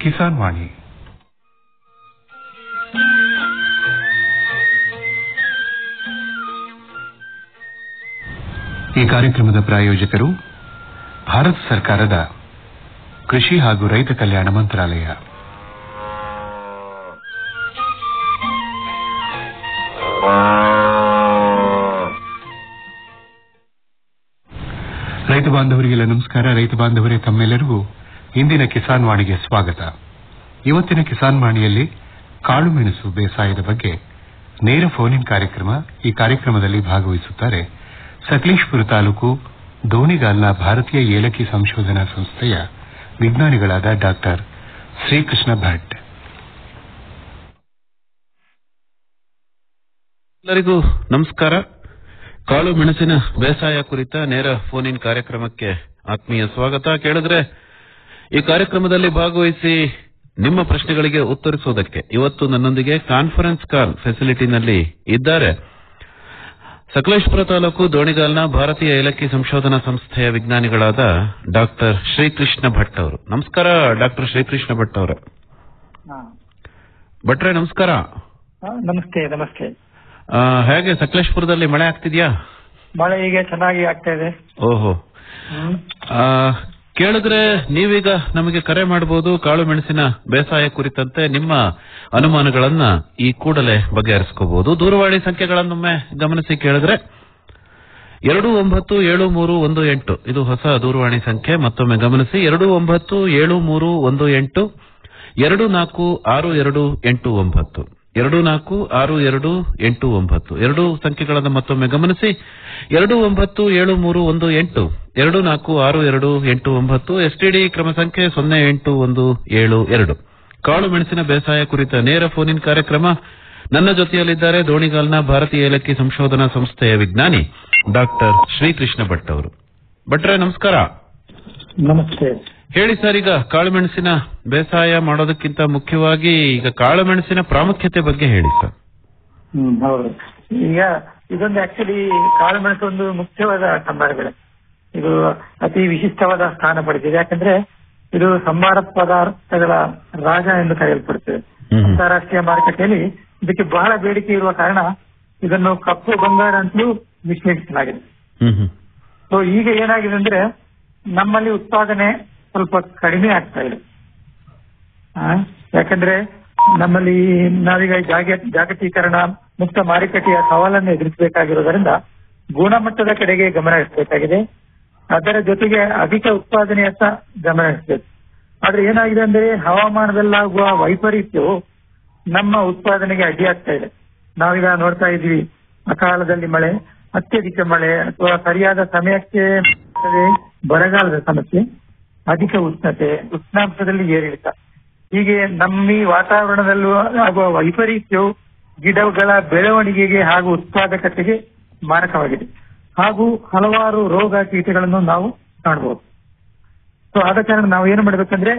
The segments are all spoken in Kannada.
ಕಿಸಾನ್ ವಾಣಿ ಈ ಕಾರ್ಯಕ್ರಮದ ಪ್ರಾಯೋಜಕರು ಭಾರತ ಸರ್ಕಾರದ ಕೃಷಿ ಹಾಗೂ ರೈತ ಕಲ್ಯಾಣ ಮಂತ್ರಾಲಯ ರೈತ ಬಾಂಧವರಿಗೆಲ್ಲ ನಮಸ್ಕಾರ ರೈತ ಬಾಂಧವರೇ ತಮ್ಮೆಲ್ಲರಿಗೂ ಇಂದಿನ ಕಿಸಾನ್ ವಾಣಿಗೆ ಸ್ವಾಗತ ಇವತ್ತಿನ ಕಿಸಾನ್ ವಾಣಿಯಲ್ಲಿ ಕಾಳು ಮೆಣಸು ಬೇಸಾಯದ ಬಗ್ಗೆ ನೇರ ಫೋನ್ ಇನ್ ಕಾರ್ಯಕ್ರಮ ಈ ಕಾರ್ಯಕ್ರಮದಲ್ಲಿ ಭಾಗವಹಿಸುತ್ತಾರೆ ಸಕಲೇಶ್ಪುರ ತಾಲೂಕು ದೋಣಿಗಾಲ್ನ ಭಾರತೀಯ ಏಲಕ್ಕಿ ಸಂಶೋಧನಾ ಸಂಸ್ಥೆಯ ವಿಜ್ಞಾನಿಗಳಾದ ಡಾಕ್ಟರ್ ಶ್ರೀಕೃಷ್ಣ ಭಟ್ ಎಲ್ಲರಿಗೂ ನಮಸ್ಕಾರ ಕಾಳು ಮೆಣಸಿನ ಬೇಸಾಯ ಕುರಿತ ನೇರ ಫೋನ್ ಇನ್ ಕಾರ್ಯಕ್ರಮಕ್ಕೆ ಆತ್ಮೀಯ ಸ್ವಾಗತ ಕೇಳಿದ್ರೆ ಈ ಕಾರ್ಯಕ್ರಮದಲ್ಲಿ ಭಾಗವಹಿಸಿ ನಿಮ್ಮ ಪ್ರಶ್ನೆಗಳಿಗೆ ಉತ್ತರಿಸುವುದಕ್ಕೆ ಇವತ್ತು ನನ್ನೊಂದಿಗೆ ಕಾನ್ಫರೆನ್ಸ್ ಕಾಲ್ ಫೆಸಿಲಿಟಿನಲ್ಲಿ ಇದ್ದಾರೆ ಸಕಲೇಶ್ಪುರ ತಾಲೂಕು ದೋಣಿಗಾಲ್ನ ಭಾರತೀಯ ಏಲಕ್ಕಿ ಸಂಶೋಧನಾ ಸಂಸ್ಥೆಯ ವಿಜ್ಞಾನಿಗಳಾದ ಡಾಕ್ಟರ್ ಶ್ರೀಕೃಷ್ಣ ಭಟ್ ಅವರು ನಮಸ್ಕಾರ ಡಾಕ್ಟರ್ ಶ್ರೀಕೃಷ್ಣ ಭಟ್ ಅವರೇ ಹಾ. ಭಟ್ರೆ ನಮಸ್ಕಾರ ಹಾ, ನಮಸ್ತೆ ನಮಸ್ತೆ ಆ, ಹೇಗೆ ಸಕಲೇಶ್ಪುರದಲ್ಲಿ ಮಳೆ ಆಗ್ತಿದ್ಯಾ ಮಳೆ ಈಗ ಚೆನ್ನಾಗಿ ಆಗ್ತಾ ಇದೆ ಓಹೋ ಹ್ಮ್. ಆ, ಕೇಳಿದ್ರೆ ನೀವೀಗ ನಮಗೆ ಕರೆ ಮಾಡಬಹುದು ಕಾಳು ಮೆಣಸಿನ ಬೇಸಾಯ ಕುರಿತಂತೆ ನಿಮ್ಮ ಅನುಮಾನಗಳನ್ನ ಈ ಕೂಡಲೇ ಬಗೆಹರಿಸ್ಕೋಬಹುದು ದೂರವಾಣಿ ಸಂಖ್ಯೆಗಳನ್ನೊಮ್ಮೆ ಗಮನಿಸಿ ಕೇಳಿದ್ರೆ ಎರಡು ಒಂಬತ್ತು ಏಳು ಮೂರು ಒಂದು ಎಂಟು ಇದು ಹೊಸ ದೂರವಾಣಿ ಸಂಖ್ಯೆ ಮತ್ತೊಮ್ಮೆ ಗಮನಿಸಿ ಎರಡು ಒಂಬತ್ತು ಏಳು ಮೂರು ಒಂದು ಎಂಟು ಎರಡು ನಾಲ್ಕು ಆರು ಎರಡು ಎಂಟು ಒಂಬತ್ತು ಎರಡು ನಾಲ್ಕು ಆರು ಎರಡು ಎಂಟು ಒಂಬತ್ತು ಎರಡು ಸಂಖ್ಯೆಗಳನ್ನು ಮತ್ತೊಮ್ಮೆ ಗಮನಿಸಿ ಎರಡು ಒಂಬತ್ತು ಏಳು ಮೂರು ಒಂದು ಎಂಟು ಎರಡು ನಾಲ್ಕು ಆರು ಎರಡು ಎಂಟು ಒಂಬತ್ತು ಎಸ್ಟಿಡಿ ಕ್ರಮ ಸಂಖ್ಯೆ ಸೊನ್ನೆ ಎಂಟು ಒಂದು ಏಳು ಎರಡು ಕಾಳು ಮೆಣಸಿನ ಬೇಸಾಯ ಕುರಿತ ನೇರ ಫೋನ್ ಇನ್ ಕಾರ್ಯಕ್ರಮ ನನ್ನ ಜೊತೆಯಲ್ಲಿದ್ದಾರೆ ದೋಣಿಗಾಲ್ನ ಭಾರತೀಯ ಏಲಕ್ಕಿ ಸಂಶೋಧನಾ ಸಂಸ್ಥೆಯ ವಿಜ್ಞಾನಿ ಡಾಕ್ಟರ್ ಶ್ರೀಕೃಷ್ಣ ಭಟ್ ಅವರು ಭಟ್ರೆ ನಮಸ್ಕಾರ ನಮಸ್ತೆ ಹೇಳಿ ಸರ್ ಈಗ ಕಾಳುಮೆಣಸಿನ ಬೇಸಾಯ ಮಾಡೋದಕ್ಕಿಂತ ಮುಖ್ಯವಾಗಿ ಈಗ ಕಾಳುಮೆಣಸಿನ ಪ್ರಾಮುಖ್ಯತೆ ಬಗ್ಗೆ ಹೇಳಿ ಸರ್ ಹ್ಮ್ ಹೌದು ಈಗ ಇದೊಂದು ಆಕ್ಚುಲಿ ಕಾಳುಮೆಣಸು ಒಂದು ಮುಖ್ಯವಾದ ಸಂಬಾರ ಬೆಳೆ ಇದು ಅತಿ ವಿಶಿಷ್ಟವಾದ ಸ್ಥಾನ ಪಡೆದಿದೆ ಯಾಕಂದ್ರೆ ಇದು ಸಂಬಾರ ಪದಾರ್ಥಗಳ ರಾಜ ಎಂದು ಕರೆಯಲ್ಪಡುತ್ತದೆ ಹ್ಮ್. ಅಂತಾರಾಷ್ಟ್ರೀಯ ಮಾರುಕಟ್ಟೆಯಲ್ಲಿ ಇದಕ್ಕೆ ಬಹಳ ಬೇಡಿಕೆ ಇರುವ ಕಾರಣ ಇದನ್ನು ಕಪ್ಪು ಬಂಗಾರ ಅಂತಲೂ ವಿಶ್ಲೇಷಿಸಲಾಗಿದೆ ಹ್ಮ್ ಹ್ಮ್ ಸೊ ಈಗ ಏನಾಗಿದೆ ಅಂದ್ರೆ ನಮ್ಮಲ್ಲಿ ಉತ್ಪಾದನೆ ಸ್ವಲ್ಪ ಕಡಿಮೆ ಆಗ್ತಾ ಇದೆ ಆ, ಯಾಕಂದ್ರೆ ನಮ್ಮಲ್ಲಿ ನಾವೀಗ ಜಾಗ ಜಾಗತೀಕರಣ ಮುಕ್ತ ಮಾರುಕಟ್ಟೆಯ ಸವಾಲನ್ನು ಎದುರಿಸಬೇಕಾಗಿರೋದ್ರಿಂದ ಗುಣಮಟ್ಟದ ಕಡೆಗೆ ಗಮನ ಹರಿಸಬೇಕಾಗಿದೆ ಅದರ ಜೊತೆಗೆ ಅಧಿಕ ಉತ್ಪಾದನೆಯತ್ತ ಗಮನ ಹರಿಸಬೇಕು ಆದ್ರೆ ಏನಾಗಿದೆ ಅಂದ್ರೆ ಹವಾಮಾನದಲ್ಲಾಗುವ ವೈಪರೀತ್ಯವು ನಮ್ಮ ಉತ್ಪಾದನೆಗೆ ಅಡ್ಡಿಯಾಗ್ತಾ ಇದೆ ನಾವೀಗ ನೋಡ್ತಾ ಇದ್ವಿ ಅಕಾಲದಲ್ಲಿ ಮಳೆ ಅತ್ಯಧಿಕ ಮಳೆ ಅಥವಾ ಸರಿಯಾದ ಸಮಯಕ್ಕೆ ಬರದೆ ಬರಗಾಲದ ಸಮಸ್ಯೆ ಅಧಿಕ ಉಷ್ಣತೆ ಉಷ್ಣಾಂಶದಲ್ಲಿ ಏರಿಳಿತ ಹೀಗೆ ನಮ್ಮ ಈ ವಾತಾವರಣದಲ್ಲೂ ಆಗುವ ವೈಪರೀತ್ಯವು ಗಿಡಗಳ ಬೆಳವಣಿಗೆಗೆ ಹಾಗೂ ಉತ್ಪಾದಕತೆಗೆ ಮಾರಕವಾಗಿದೆ ಹಾಗೂ ಹಲವಾರು ರೋಗ ಕೀಟಗಳನ್ನು ನಾವು ಕಾಣಬಹುದು ಸೊ ಆದ ಕಾರಣ ನಾವು ಏನು ಮಾಡಬೇಕಂದ್ರೆ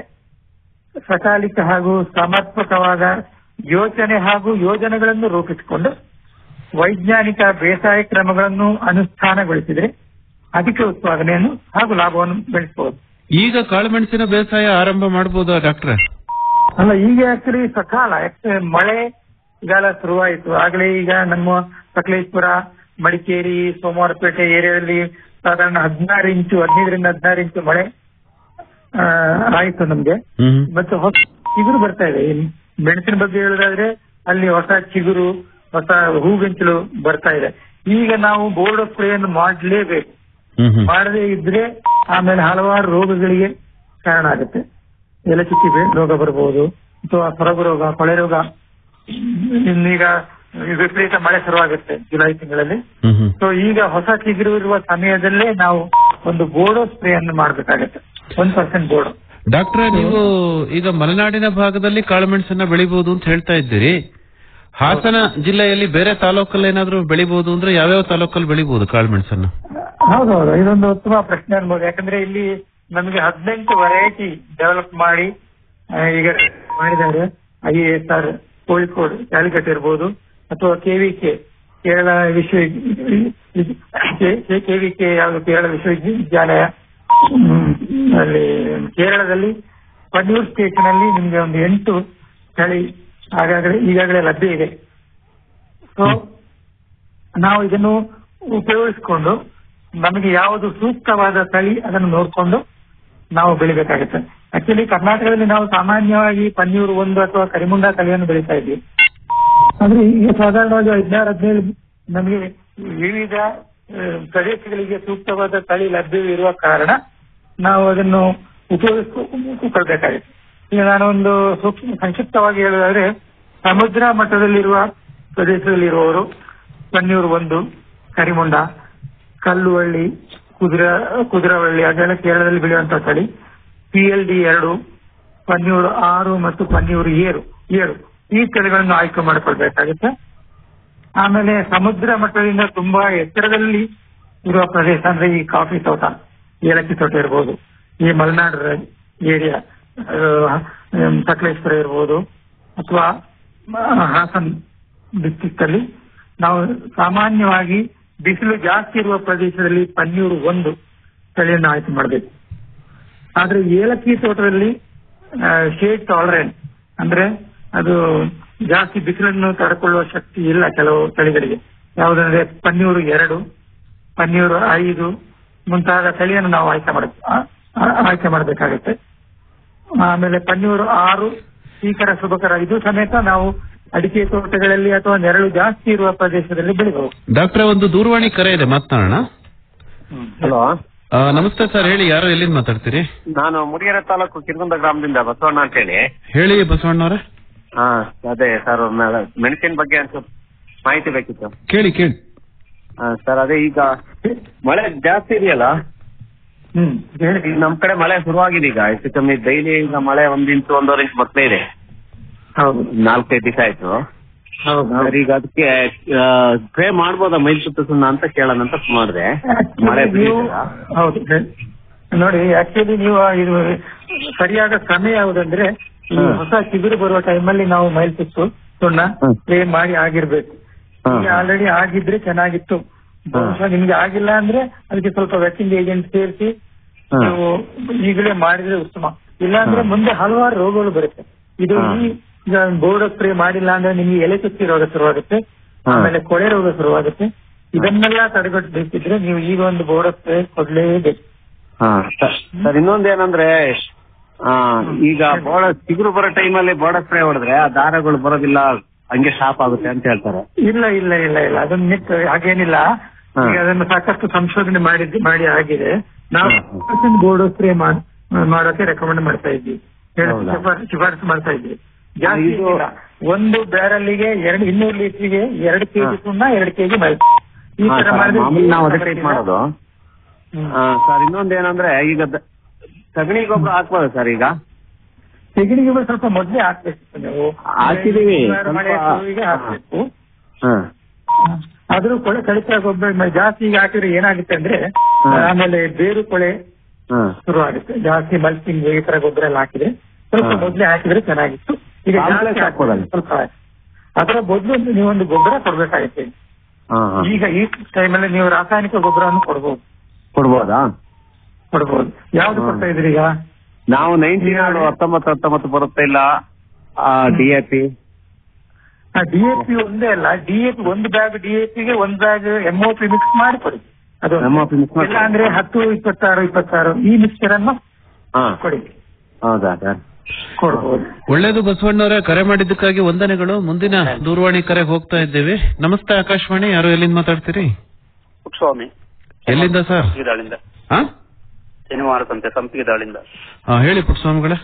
ಸಕಾಲಿಕ ಹಾಗೂ ಸಮರ್ಪಕವಾದ ಯೋಚನೆ ಹಾಗೂ ಯೋಜನೆಗಳನ್ನು ರೂಪಿಸಿಕೊಂಡು ವೈಜ್ಞಾನಿಕ ಬೇಸಾಯ ಕ್ರಮಗಳನ್ನು ಅನುಷ್ಠಾನಗೊಳಿಸಿದರೆ ಅಧಿಕ ಉತ್ಪಾದನೆಯನ್ನು ಹಾಗೂ ಲಾಭವನ್ನು ಬೆಳೆಸಬಹುದು ಈಗ ಕಾಳುಮೆಣಸಿನ ಬೇಸಾಯ ಆರಂಭ ಮಾಡಬಹುದಾ ಡಾಕ್ಟ್ರೆ ಅಲ್ಲ ಈಗ ಆಕ್ಚುಲಿ ಸಕಾಲ ಯಾಕಂದ್ರೆ ಮಳೆ ಈಗಾಲ ಶುರುವಾಯಿತು ಆಗಲೇ ಈಗ ನಮ್ಮ ಸಕಲೇಶ್ಪುರ ಮಡಿಕೇರಿ ಸೋಮವಾರಪೇಟೆ ಏರಿಯಾದಲ್ಲಿ ಸಾಧಾರಣ ಹದಿನಾರು ಇಂಚು ಹದಿನೈದರಿಂದ ಹದಿನಾರು ಇಂಚು ಮಳೆ ಆ, ಆಯಿತು ನಮ್ಗೆ ಹ್ಮ್ ಮತ್ತು ಹೊಸ ಚಿಗುರು ಬರ್ತಾ ಇದೆ ಈ ಮೆಣಸಿನ ಬಗ್ಗೆ ಹೇಳೋದಾದ್ರೆ ಅಲ್ಲಿ ಹೊಸ ಚಿಗುರು ಹೊಸ ಹೂಗಂಚಲು ಬರ್ತಾ ಇದೆ ಈಗ ನಾವು ಬೋರ್ಡ್ ಸ್ಪ್ರೇಯನ್ನು ಮಾಡಲೇಬೇಕು ಹ್ಮ್ ಹ್ಮ್ ಮಾಡದೇ ಇದ್ರೆ ಆಮೇಲೆ ಹಲವಾರು ರೋಗಗಳಿಗೆ ಕಾರಣ ಆಗುತ್ತೆ ಎಲೆಚುಕ್ಕಿ ಬೆ- ರೋಗ ಬರಬಹುದು ಅಥವಾ ಸೊರಗು ರೋಗ ಕೊಳೆ ರೋಗ ಇನ್ನೀಗ ವಿಪರೀತ ಮಳೆ ಶುರುವಾಗುತ್ತೆ ಜುಲೈ ತಿಂಗಳಲ್ಲಿ ಹ್ಮ್ ಹ್ಮ್ ಸೊ ಈಗ ಹೊಸ ಚಿಗುರು ಇರುವ ಸಮಯದಲ್ಲೇ ನಾವು ಒಂದು ಬೋರ್ಡೋ ಸ್ಪ್ರೇ ಅನ್ನು ಮಾಡಬೇಕಾಗುತ್ತೆ ಒನ್ ಪರ್ಸೆಂಟ್ ಬೋರ್ಡ್ ಡಾಕ್ಟ್ರೆ ನೀವು ಈಗ ಮಲೆನಾಡಿನ ಭಾಗದಲ್ಲಿ ಕಾಳುಮೆಣಸನ್ನ ಬೆಳಿಬಹುದು ಅಂತ ಹೇಳ್ತಾ ಇದ್ದೀರಿ ಹಾಸನ ಜಿಲ್ಲೆಯಲ್ಲಿ ಬೇರೆ ತಾಲೂಕಲ್ಲಿ ಏನಾದ್ರೂ ಬೆಳಿಬಹುದು ಅಂದ್ರೆ ಯಾವ್ಯಾವ ತಾಲೂಕಲ್ಲಿ ಬೆಳಿಬಹುದು ಕಾಳುಮೆಣಸನ್ನು ಹೌದೌದು ಇದೊಂದು ಉತ್ತಮ ಪ್ರಶ್ನೆ ಅನ್ಬೋದು ಯಾಕಂದ್ರೆ ಇಲ್ಲಿ ನಮಗೆ ಹದಿನೆಂಟು ವೆರೈಟಿ ಡೆವಲಪ್ ಮಾಡಿ ಆ, ಈಗ ಮಾಡಿದ್ದಾರೆ I A S R Kozhikode Calicut ಇರ್ಬೋದು ಅಥವಾ ಕೆವಿಕೆ ಕೇರಳ ವಿಶ್ವ ಕೆವಿಕೆ ಯಾವುದು ಕೇರಳ ವಿಶ್ವವಿದ್ಯಾಲಯ ಹ್ಮ್, ಅಲ್ಲಿ ಕೇರಳದಲ್ಲಿ ಪನ್ನೂರ್ ಸ್ಟೇಷನ್ ಅಲ್ಲಿ ನಿಮ್ಗೆ ಒಂದು ಎಂಟು ತಳಿ ಆಗಾಗಲೇ ಈಗಾಗಲೇ ಲಭ್ಯ ಇದೆ ಸೊ ನಾವು ಇದನ್ನು ಉಪಯೋಗಿಸಿಕೊಂಡು ನಮಗೆ ಯಾವುದು ಸೂಕ್ತವಾದ ತಳಿ ಅದನ್ನು ನೋಡಿಕೊಂಡು ನಾವು ಬೆಳಿಬೇಕಾಗುತ್ತೆ ಆಕ್ಚುಲಿ ಕರ್ನಾಟಕದಲ್ಲಿ ನಾವು ಸಾಮಾನ್ಯವಾಗಿ ಪನ್ನೀರು ಒಂದು ಅಥವಾ ಕರಿಮುಂಡ ತಳಿಯನ್ನು ಬೆಳೀತಾ ಇದ್ವಿ ಆದ್ರೆ ಈಗ ಸಾಧಾರಣವಾಗಿ ಹದಿನಾರು ಹದಿನೇಳು ನಮಗೆ ವಿವಿಧ ಆ, ಪ್ರದೇಶಗಳಿಗೆ ಸೂಕ್ತವಾದ ತಳಿ ಲಭ್ಯವಿರುವ ಕಾರಣ ನಾವು ಅದನ್ನು ಉಪಯೋಗಿಸಿಕೊಳ್ಬೇಕಾಗುತ್ತೆ ಈಗ ನಾನೊಂದು ಸೂಕ್ಷ್ಮ ಸಂಕ್ಷಿಪ್ತವಾಗಿ ಹೇಳೋದಾದ್ರೆ ಸಮುದ್ರ ಮಟ್ಟದಲ್ಲಿರುವ ಪ್ರದೇಶದಲ್ಲಿರುವವರು ಪನ್ನೀರು ಒಂದು ಕರಿಮುಂಡ ಕಲ್ಲುವಳ್ಳಿ ಕುದುರ ಕುದುರವಳ್ಳಿ ಅದೆಲ್ಲ ಕೇರಳದಲ್ಲಿ ಬೆಳೆಯುವಂತಹ ತಳಿ ಪಿ ಎಲ್ ಡಿ ಎರಡು ಪನ್ನೀರು ಆರು ಮತ್ತು ಪನ್ನೀರು ಏಳು ಏಳು ಈ ತಳಿಗಳನ್ನು ಆಯ್ಕೆ ಮಾಡಿಕೊಳ್ಬೇಕಾಗುತ್ತೆ ಆಮೇಲೆ ಸಮುದ್ರ ಮಟ್ಟದಿಂದ ತುಂಬಾ ಎತ್ತರದಲ್ಲಿ ಇರುವ ಪ್ರದೇಶ ಅಂದ್ರೆ ಈ ಕಾಫಿ ತೋಟ ಏಲಕ್ಕಿ ತೋಟ ಇರ್ಬೋದು ಈ ಮಲೆನಾಡು ಏರಿಯಾ ಸಕಲೇಶ್ವರ ಇರ್ಬೋದು ಅಥವಾ ಮ- ಹಾಸನ್ ಡಿಸ್ಟಿಕ್ ಅಲ್ಲಿ ನಾವು ಸಾಮಾನ್ಯವಾಗಿ ಬಿಸಿಲು ಜಾಸ್ತಿ ಇರುವ ಪ್ರದೇಶದಲ್ಲಿ ಪನ್ನೀರು ಒಂದು ತಳಿಯನ್ನು ಆಯ್ಕೆ ಮಾಡಬೇಕು ಆದ್ರೆ ಏಲಕ್ಕಿ ತೋಟದಲ್ಲಿ ಶೇಡ್ ಟಾಲರೆಂಟ್ ಅಂದ್ರೆ ಅದು ಜಾಸ್ತಿ ಬಿಸಿಲನ್ನು ತಡ್ಕೊಳ್ಳುವ ಶಕ್ತಿ ಇಲ್ಲ ಕೆಲವು ತಳಿಗಳಿಗೆ ಯಾವುದಂದ್ರೆ ಪನ್ನೀರು ಎರಡು ಪನ್ನೀರು ಐದು ಮುಂತಾದ ತಳಿಯನ್ನು ನಾವು ಆಯ್ಕೆ ಮಾಡ ಆ- ಆ- ಆಯ್ಕೆ ಮಾಡಬೇಕಾಗುತ್ತೆ ಆಮೇಲೆ ಪನ್ನೀರು ಆರು ಶೀಕರ ಶುಭಕರ ಇದು ಸಮೇತ ನಾವು ಅಡಿಕೆ ತೋಟಗಳಲ್ಲಿ ಅಥವಾ ನೆರಳು ಜಾಸ್ತಿ ಇರುವ ಪ್ರದೇಶದಲ್ಲಿ ಬೆಳಿಬಹುದು ಡಾಕ್ಟ್ರೆ ಒಂದು ದೂರವಾಣಿ ಕರೆ ಇದೆ ಮಾತನಾಡೋಣ ಹಲೋ ಆ, ನಮಸ್ತೆ ಸರ್ ಹೇಳಿ ಯಾರು ಎಲ್ಲಿಂದ ಮಾತಾಡ್ತೀರಿ ನಾನು ಮುಡಿಗೆರೆ ತಾಲೂಕು ಕಿರ್ಗುಂದ ಗ್ರಾಮದಿಂದ ಬಸವಣ್ಣ ಅಂತ ಹೇಳಿ ಹೇಳಿ ಬಸವಣ್ಣವ್ರೆ ಹಾ ಅದೇ ಸರ್ ಮೆಣಸಿನ ಬಗ್ಗೆ ಅಂತ ಮಾಹಿತಿ ಬೇಕಿತ್ತು ಕೇಳಿ ಕೇಳಿ ಹಾ ಸರ್ ಅದೇ ಈಗ ಮಳೆ ಜಾಸ್ತಿ ಇದೆಯಲ್ಲ ಹ್ಮ್ ಹೇಳಿ ಈಗ ನಮ್ ಕಡೆ ಮಳೆ ಶುರುವಾಗಿದೆ ಈಗ ಹೆಚ್ಚು ಕಮ್ಮಿ ಡೈಲಿ ಈಗ ಮಳೆ ಒಂದ್ ಇಂಚು ಒಂದೂವರೆ ಇಂಚು ಬರ್ತಾ ಇದೆ ಹೌದು ನಾಲ್ಕೈದು ದಿವಸ ಆಯ್ತು ಹೌದು ಸರ್ ಈಗ ಅದಕ್ಕೆ ಸ್ಪ್ರೇ ಮಾಡ್ಬೋದಾ ಮೈಲ್ ಸುತ್ತ ಸುಣ್ಣ ಅಂತ ಕೇಳೋಣ ಅಂತ ಮಾಡಿದೆ ಮಳೆ Actually ನೀವು ಬೀಳ್ತದಾ? ಹೌದು ಹೇಳಿ. ನೋಡಿ ಆಕ್ಚುಲಿ ನೀವು ಇದು ಸರಿಯಾದ ಸಮಯ ಯಾವುದಂದ್ರೆ ಈ ಹ್ಮ್. ಹೊಸ ಚಿಗುರು ಬರುವ ಟೈಮಲ್ಲಿ ನಾವು ಮೈಲ್ಸುತ್ತು ಸುಣ್ಣ ಹ್ಮ್. ಸ್ಪ್ರೇ ಮಾಡಿ ಆಗಿರ್ಬೇಕು ಹ್ಮ್. ಈಗ ಆಲ್ರೆಡಿ ಆಗಿದ್ರೆ ಚೆನ್ನಾಗಿತ್ತು ಬಹುಶಃ ನಿಮ್ಗೆ ಆಗಿಲ್ಲ ಅಂದ್ರೆ ಅದಕ್ಕೆ ಸ್ವಲ್ಪ ವೆಟ್ಟಿಂಗ್ ಏಜೆಂಟ್ ಸೇರಿಸಿ ಹ್ಮ್. ನೀವು ಈಗಲೇ ಮಾಡಿದ್ರೆ ಉತ್ತಮ ಇಲ್ಲಾಂದ್ರೆ ಹ್ಮ್. ಮುಂದೆ ಹಲವಾರು ರೋಗಗಳು ಬರುತ್ತೆ ಇದು ಹ್ಮ್. ಈ ಈಗ ಬೋರ್ಡ್ ಸ್ಪ್ರೇ ಮಾಡಿಲ್ಲ ಅಂದ್ರೆ ನಿಮ್ಗೆ ಎಲೆ ಚುಕ್ಕಿ ರೋಗ ಶುರುವಾಗುತ್ತೆ ಹ್ಮ್. ಆಮೇಲೆ ಕೊಳೆ ರೋಗ ಶುರುವಾಗುತ್ತೆ ಇದನ್ನೆಲ್ಲ ತಡೆಗಟ್ಟಬೇಕಿದ್ರೆ ನೀವು ಈಗ ಒಂದು ಬೋರ್ಡ್ ಸ್ಪ್ರೇ ಕೊಡ್ಲೇಬೇಕು ಹಾ ಸ- ಸರ್ ಇನ್ನೊಂದೇನಂದ್ರೆ ಆ, ಈಗ ಬೋಡ ಚಿಗುರು ಬರೋ ಟೈಮಲ್ಲಿ ಬೋಡ ಸ್ಪ್ರೇ ಹೊಡೆದ್ರೆ ಆ ದಾರಗಳು ಬರೋದಿಲ್ಲ ಹಂಗೆ ಶಾಪ್ ಆಗುತ್ತೆ ಅಂತ ಹೇಳ್ತಾರೆ ಇಲ್ಲ ಇಲ್ಲ ಇಲ್ಲ ಇಲ್ಲ ಅದನ್ನ ನಿಟ್ಟು ಹಾಗೇನಿಲ್ಲ ಹಾ. ಈಗ ಅದನ್ನು ಸಾಕಷ್ಟು ಸಂಶೋಧನೆ ಮಾಡಿದ್ದು ಮಾಡಿ ಆಗಿದೆ ನಾವು ಹ್ಮ್, ಬೋರ್ಡ್ ಸ್ಪ್ರೇ ಮಾಡೋಕೆ ರೆಕಮೆಂಡ್ ಮಾಡ್ತಾ ಇದ್ವಿ ಹೇಳಿ, ಹೌದಾ? ಶಿಫಾರ್- ಶಿಫಾರಸು ಮಾಡ್ತಾ ಇದ್ವಿ ಜಾಸ್ತಿ ಇದು- ಇಲ್ಲ ಒಂದು ಬ್ಯಾರಲ್ಲಿಗೆ ಎರಡು ಇನ್ನೂರು ಲೀಟರ್ಗೆ ಎರಡು ಕೆಜಿ ಹಾ. ಸುಣ್ಣ ಎರಡು ಕೆಜಿ ಮೈ ಈ ಹಾ, ತರ ಸರ್, ಮಾಡಿದ್ರೆ ಮಾಮೂಲಿ ನಾವು ಅದೇ ಏನು ಟ್ರೀಟ್ ಮಾಡೋದು ಹ್ಮ್. ಆ, ಸರ್ ಇನ್ನೊಂದೇನಂದ್ರೆ ಈಗ ದ- ಸಗಣಿ ಗೊಬ್ಬರ ಹಾಕ್ಬೋದು ಸರ್ ಈಗ ತೆಗಿಣಿಗೆ ಗೊಬ್ಬರ ಸ್ವಲ್ಪ ಮೊದಲೇ ಹಾಕ್ಬೇಕು ನೀವು ಹಾಕಿದೀವಿ, ಮುಂಗಾರು ಮಳೆ ಸ್ವಲ್ಪ- ಶುರುವಿಗೆ ಹಾಕ್ಬೇಕು ಹಾ ಆದ್ರೂ ಕೊಳೆ ಕಳಿತ ಗೊಬ್ಬರ ಮ- ಜಾಸ್ತಿ ಈಗ ಹಾಕಿದ್ರೆ ಏನಾಗುತ್ತೆ ಅಂದ್ರೆ ಹಾ. ಆಮೇಲೆ ಬೇರು ಕೊಳೆ ಹಾ ಶುರು ಆಗುತ್ತೆ ಜಾಸ್ತಿ ಮಲ್ಚಿಂಗ್ ಈ ತರ ಗೊಬ್ಬರ ಎಲ್ಲ ಹಾಕಿದ್ರೆ ಸ್ವಲ್ಪ ಹಾ. ಮೊದಲೇ ಹಾಕಿದ್ರೆ ಚೆನ್ನಾಗಿತ್ತು ಈಗ Complex ಜಾಸ್ತಿ ಹಾಕ್ಬೋದಲ್ಲ? ಹಾಕಿದ್ರೆ ಸ್ವಲ್ಪ ಅದರ ಬದಲು ನೀವೊಂದು ಗೊಬ್ಬರ ಕೊಡ್ಬೇಕಾಗುತ್ತೆ ಹಾ ಹಾ ಈಗ ಈ ಟೈಮಲ್ಲಿ ನೀವು ರಾಸಾಯನಿಕ ಗೊಬ್ಬರವನ್ನು ಕೊಡ್ಬೋದು ಕೊಡ್ಬೋದಾ ಕೊಡ್ಬೋದು ಯಾವ್ದು ಹಾ. ಕೊಡ್ತಾ ಇದ್ರಿ ಈಗ ನಾವು ನೈನ್ಟೀನ್ ಹತ್ತೊಂಬತ್ತು ಹತ್ತೊಂಬತ್ತು ಬರುತ್ತೆ ಇಲ್ಲ ಡಿ ಎ ಪಿ ಡಿಎಪಿ ಒಂದೇ ಅಲ್ಲ ಡಿಎಪಿ ಒಂದು ಬ್ಯಾಗ್ ಡಿಎಪಿಗೆ ಒಂದು ಬ್ಯಾಗ್ ಎಂಒಪಿ ಮಿಕ್ಸ್ ಮಾಡಿ ಕೊಡಿ ಅದು MOP mix ಮಾಡಿ ಇಲ್ಲ ಅಂದ್ರೆ ಹತ್ತು ಇಪ್ಪತ್ತಾರು ಇಪ್ಪತ್ತಾರು ಈ ಮಿಕ್ಸ್ಚರ್ ಅನ್ನು ಹಾ ಕೊಡಿ ಹೌದಾ ಸರ್ ಕೊಡ್ಬೋದು ಒಳ್ಳೇದು ಬಸವಣ್ಣವರೇ ಕರೆ ಮಾಡಿದ್ದಕ್ಕಾಗಿ ವಂದನೆಗಳು ಮುಂದಿನ ದೂರವಾಣಿ ಕರೆಗೆ ಹೋಗ್ತಾ ಇದ್ದೇವೆ ನಮಸ್ತೆ ಆಕಾಶವಾಣಿ ಯಾರು ಎಲ್ಲಿಂದ ಮಾತಾಡ್ತೀರಿ ಸ್ವಾಮಿ ಎಲ್ಲಿಂದ ಸರ್ ಸಂಪಿಗೆ ದಾಳಿಂದ ಹಾ ಶನಿವಾರ ಸಂತೆ ಸಂಪಿಗೆ ದಾಳಿಂದ ಆ, ಹೇಳಿ ಪುಟ್ಟಸ್ವಾಮಿಗಳೇ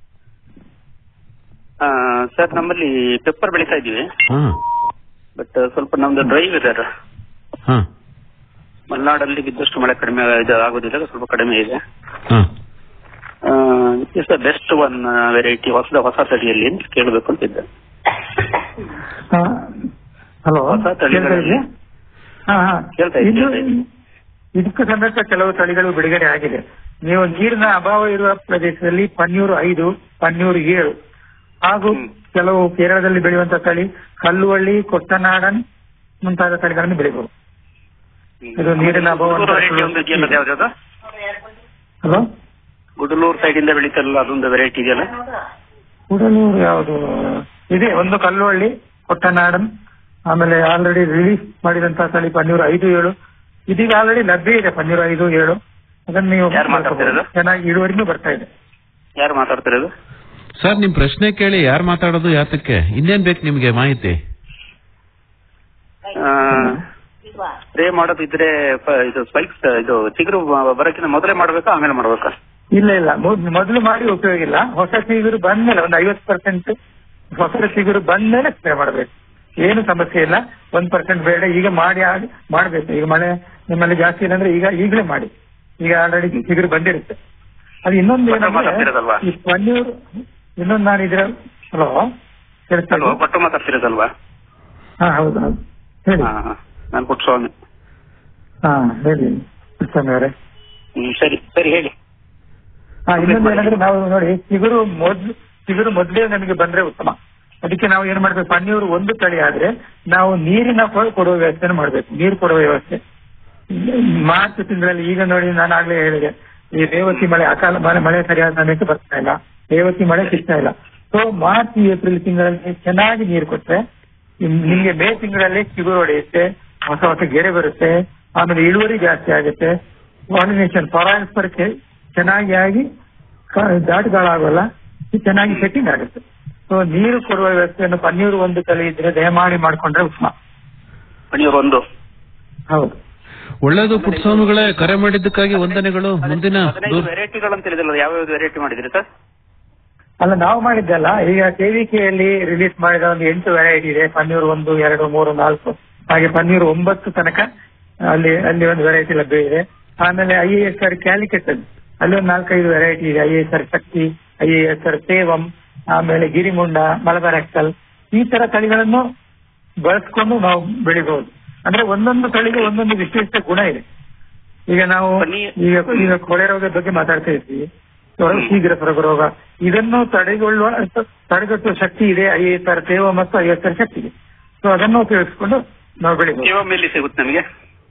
ಆ, ಸರ್ ನಮ್ಮಲ್ಲಿ ಪೆಪ್ಪರ್ ಬೆಳೀತಾ ಇದ್ದೀವಿ ಹಾ ಬಟ್ ಸ್ವಲ್ಪ ನಮ್ದು ಡ್ರೈ ವೆದರ್ ಹಾ ಮಲೆನಾಡಲ್ಲಿ ಬಿದ್ದಷ್ಟು ಮಳೆ ಕಡಿಮೆ ಇದು ಆಗೋದಿಲ್ಲ ಸ್ವಲ್ಪ ಕಡಿಮೆ ಇದೆ ಹಾ is the best one variety ಹೊಸದ ಹೊಸ ತಳಿಯಲ್ಲಿ ಅಂತ ಕೇಳಬೇಕು ಅಂತಿದ್ದೆ ಹಲೋ ಹೊಸ ತಳಿಗಳಲ್ಲಿ- ಹಾ ಹಾ ಕೇಳ್ತಾ ಇದೆ, ಇದು ಕೇಳ್ತಾ ಇದೆ. ಇದಕ್ಕೂ ಸಮೇತ ಕೆಲವು ತಳಿಗಳು ಬಿಡುಗಡೆ ಆಗಿದೆ ನೀವು ನೀರಿನ ಅಭಾವ ಇರುವ ಪ್ರದೇಶದಲ್ಲಿ ಪನ್ನೂರು ಐದು ಪನ್ನೂರು ಏಳು ಹಾಗೂ ಹ್ಮ್. ಕೆಲವು ಕೇರಳದಲ್ಲಿ ಬೆಳೆಯುವಂತ ತಳಿ ಕಲ್ಲುವಳ್ಳಿ ಕೊಟ್ಟನಾಡನ್ ಮುಂತಾದ ತಳಿಗಳನ್ನು ಬೆಳಿಬಹುದು ಇದು ನೀರಿನ ಅಭಾವ ವೆರೈಟಿ ಒಂದು ಇದೆಯಲ್ಲ ಅದು ಯಾವ್ದು ಹಲೋ ಗುಡಲೂರು ಸೈಡ್ ಇಂದ ಬೆಳೀತಲ್ಲ ಅದೊಂದು ವೆರೈಟಿ ಇದೆಯಲ್ಲ ಕುಡಲೂರು ಯಾವುದು ಇದೆ ಒಂದು ಕಲ್ಲುವಳ್ಳಿ ಕೊಟ್ಟನಾಡನ್ ಆಮೇಲೆ ಆಲ್ರೆಡಿ ರಿಲೀಸ್ ಮಾಡಿದಂತಹ ತಳಿ ಪನ್ನೀರು ಐದು ಏಳು ಇದೀಗ ಆಲ್ರೆಡಿ ಲಭ್ಯ ಇದೆ ಪನ್ನೀರು ಐದು ಏಳು ಅದನ್ನ ನೀವು ಯಾರು ಮಾತಾಡ್ತಿರೋದು? ಚೆನ್ನಾಗಿ ಇಳುವರಿನೂ ಬರ್ತಾ ಇದೆ ಯಾರು ಮಾತಾಡ್ತಿರೋದು ಸರ್ ನಿಮ್ ಪ್ರಶ್ನೆ ಕೇಳಿ ಯಾರು ಮಾತಾಡೋದು ಯಾತಕ್ಕೆ ಇನ್ನೇನ್ ಬೇಕು ನಿಮ್ಗೆ ಮಾಹಿತಿ ಸ್ಪ್ರೇ ಮಾಡೋದಿದ್ರೆ ಪ- ಇದು ಸ್ಪೈಕ್ಸ್ ಇದು ಚಿಗುರು ಬ- ಬರೋಕ್ಕಿಂತ ಮೊದಲೇ ಮಾಡ್ಬೇಕಾ ಆಮೇಲೆ ಮಾಡ್ಬೇಕಾ ಇಲ್ಲ ಇಲ್ಲ ಮೊದ್- ಮೊದಲು ಮಾಡಿ ಉಪಯೋಗ ಇಲ್ಲ ಹೊಸ ಚಿಗುರು ಬಂದ್ಮೇಲೆ ಒಂದು ಐವತ್ತು ಪರ್ಸೆಂಟ್ ಹೊಸ ಚಿಗುರು ಬಂದ್ಮೇಲೆ ಸ್ಪ್ರೇ ಮಾಡಬೇಕು ಏನು ಸಮಸ್ಯೆ ಇಲ್ಲ ಒಂದ್ ಪರ್ಸೆಂಟ್ ಬೇಡ ಈಗ ಮಾಡಿ ಆಗಿ ಮಾಡ್ಬೇಕು ಈಗ ಮಳೆ ನಿಮ್ಮಲ್ಲಿ ಜಾಸ್ತಿ ಇಲ್ಲ ಅಂದ್ರೆ ಈಗ ಈಗಲೇ ಮಾಡಿ ಈಗ ಆಲ್ರೆಡಿ ಚಿಗುರು ಬಂದಿರುತ್ತೆ ಅದು ಇನ್ನೊಂದು ಭಟ್ರು ಏನಂದ್ರೆ ಮಾತಾಡ್ತಿರೋದಲ್ವಾ? ಈ ಪನ್ನೀರ್ ಇನ್ನೊಂದು ನಾನು ಇದ್ರ ಹಲೋ ಕೇಳಿಸ್ತಾ ಅಲ್ವಾ ಭಟ್ರು ಮಾತಾಡ್ತಿರೋದಲ್ವಾ ಹಾ ಹೌದು ಹೌದು ಹೇಳಿ ಹಾ ಹಾ ನಾನು ಪುಟ್ಟಸ್ವಾಮಿ ಹಾ ಹೇಳಿ ಕೃಷ್ಣಮಿ ಅವರೇ ಹ್ಮ್ ಸರಿ ಸರಿ ಹೇಳಿ ಹಾ ಇನ್ನೊಂದು ಏನಂದ್ರೆ ನಾವು ನೋಡಿ ಚಿಗುರು ಮೊದ್ಲು ಚಿಗುರು ಮೊದಲೇ ನಮಗೆ ಬಂದ್ರೆ ಉತ್ತಮ ಅದಕ್ಕೆ ನಾವು ಏನ್ ಮಾಡ್ಬೇಕು ಪನ್ನೀರು ಒಂದು ತಳಿ ಆದ್ರೆ ನಾವು ನೀರಿನ ಕೊ- ಕೊಡುವ ವ್ಯವಸ್ಥೆನ ಮಾಡ್ಬೇಕು ನೀರು ಕೊಡುವ ವ್ಯವಸ್ಥೆ ಮಾರ್ಚ್ ತಿಂಗಳಲ್ಲಿ ಈಗ ನೋಡಿ ನಾನು ಆಗ್ಲೇ ಹೇಳಿದೆ ಈ ರೇವತಿ ಮಳೆ ಅಕಾಲ ಮಳೆ ಮಳೆ ಸರಿಯಾದ ಸಮಯಕ್ಕೆ ಬರ್ತಾ ಇಲ್ಲ ರೇವತಿ ಮಳೆ ಸಿಗ್ತಾ ಇಲ್ಲ ಸೊ ಮಾರ್ಚ್ ಏಪ್ರಿಲ್ ತಿಂಗಳಲ್ಲಿ ಚೆನ್ನಾಗಿ ನೀರು ಕೊಟ್ರೆ ಇನ್- ನಿಮ್ಗೆ ಮೇ ತಿಂಗಳಲ್ಲಿ ಚಿಗುರು ಹೊಡೆಯುತ್ತೆ ಹೊಸ ಹೊಸ ಗೆರೆ ಬರುತ್ತೆ ಆಮೇಲೆ ಇಳುವರಿ ಜಾಸ್ತಿ ಆಗುತ್ತೆ ಪಾಲಿನೇಷನ್ ಪರಾಗಸ್ಪರ್ಕೆ ಚೆನ್ನಾಗಿ ಆಗಿ ಕ- ದಾಟುಗಳಾಗಲ್ಲ ಇದು ಚೆನ್ನಾಗಿ ಸೆಟ್ಟಿಂಗ್ ಆಗುತ್ತೆ ಸೊ ನೀರು ಕೊಡುವ ವ್ಯವಸ್ಥೆಯನ್ನು ಪನ್ನೀರು ಒಂದು ತಲೆ ಇದ್ರೆ ದಯಮಾಡಿ ಮಾಡ್ಕೊಂಡ್ರೆ ಉತ್ತಮ ಪನ್ನೀರ್ ಒಂದು ಹೌದು ಒಳ್ಳೇದು ಪುಟ್ಸ್ವಾಮಿಗಳೇ ಕರೆ ಮಾಡಿದ್ದಕ್ಕಾಗಿ ವಂದನೆಗಳು ಮುಂದಿನ ಹದಿನೈದು ದೂರ ವೆರೈಟಿಗಳು ಅಂತ ಹೇಳಿದ್ರಲ್ಲ ಯಾವ್ಯಾವ ವೆರೈಟಿ ಮಾಡಿದ್ರಿ ಸರ್ ಅಲ್ಲ ನಾವು ಮಾಡಿದ್ದಲ್ಲ ಈಗ ಕೆವಿಕೆಯಲ್ಲಿ ರಿಲೀಸ್ ಮಾಡಿದ ಒಂದು ಎಂಟು ವೆರೈಟಿ ಇದೆ ಪನ್ನೀರು ಒಂದು ಎರಡು ಮೂರು ನಾಲ್ಕು ಹಾಗೆ ಪನ್ನೀರು ಒಂಬತ್ತು ತನಕ ಅಲ್ಲಿ ಅಲ್ಲಿ ಒಂದು ವೆರೈಟಿ ಲಭ್ಯ ಇದೆ ಆಮೇಲೆ I A S R Calicut ಅಲ್ಲಿ ಅಲ್ಲಿ ಒಂದು ನಾಲ್ಕೈದು ವೆರೈಟಿ ಇದೆ I A S R Shakti I A S R ಸೇವಂ ಆಮೇಲೆ ಗಿರಿಮುಂಡ ಮಲಬಾರ್ ಎಕ್ಸಲ್ ಈ ತರ ತಳಿಗಳನ್ನು ಬಳಸ್ಕೊಂಡು ನಾವು ಬೆಳಿಬಹುದು ಅಂದ್ರೆ ಒಂದೊಂದು ತಳಿಗೆ ಒಂದೊಂದು ವಿಶಿಷ್ಟ ಗುಣ ಇದೆ ಈಗ ನಾವು ಪನ್ನೀರ್- ಈಗ ಈಗ ಕೊಳೆ ರೋಗದ ಬಗ್ಗೆ ಮಾತಾಡ್ತಾ ಇದ್ವಿ ಹ್ಮ್. ಶೀಘ್ರ ಪ್ರಗ ರೋಗ ಇದನ್ನು ತಡೆಗೊಳ್ಳುವ ತಡೆಗಟ್ಟುವ ಶಕ್ತಿ ಇದೆ ಐ ಎಸ್ ಆರ್ ತೇವ ಮತ್ತು ಐ ಎಸ್ ಆರ್ ಶಕ್ತಿ ಇದೆ ಸೊ ಅದನ್ನು ಉಪಯೋಗಿಸಿಕೊಂಡು ನಾವು ಬೆಳಿಬಹುದು ಕೇವಮ್ ಎಲ್ಲಿ ಸಿಗುತ್ತೆ ನಮಗೆ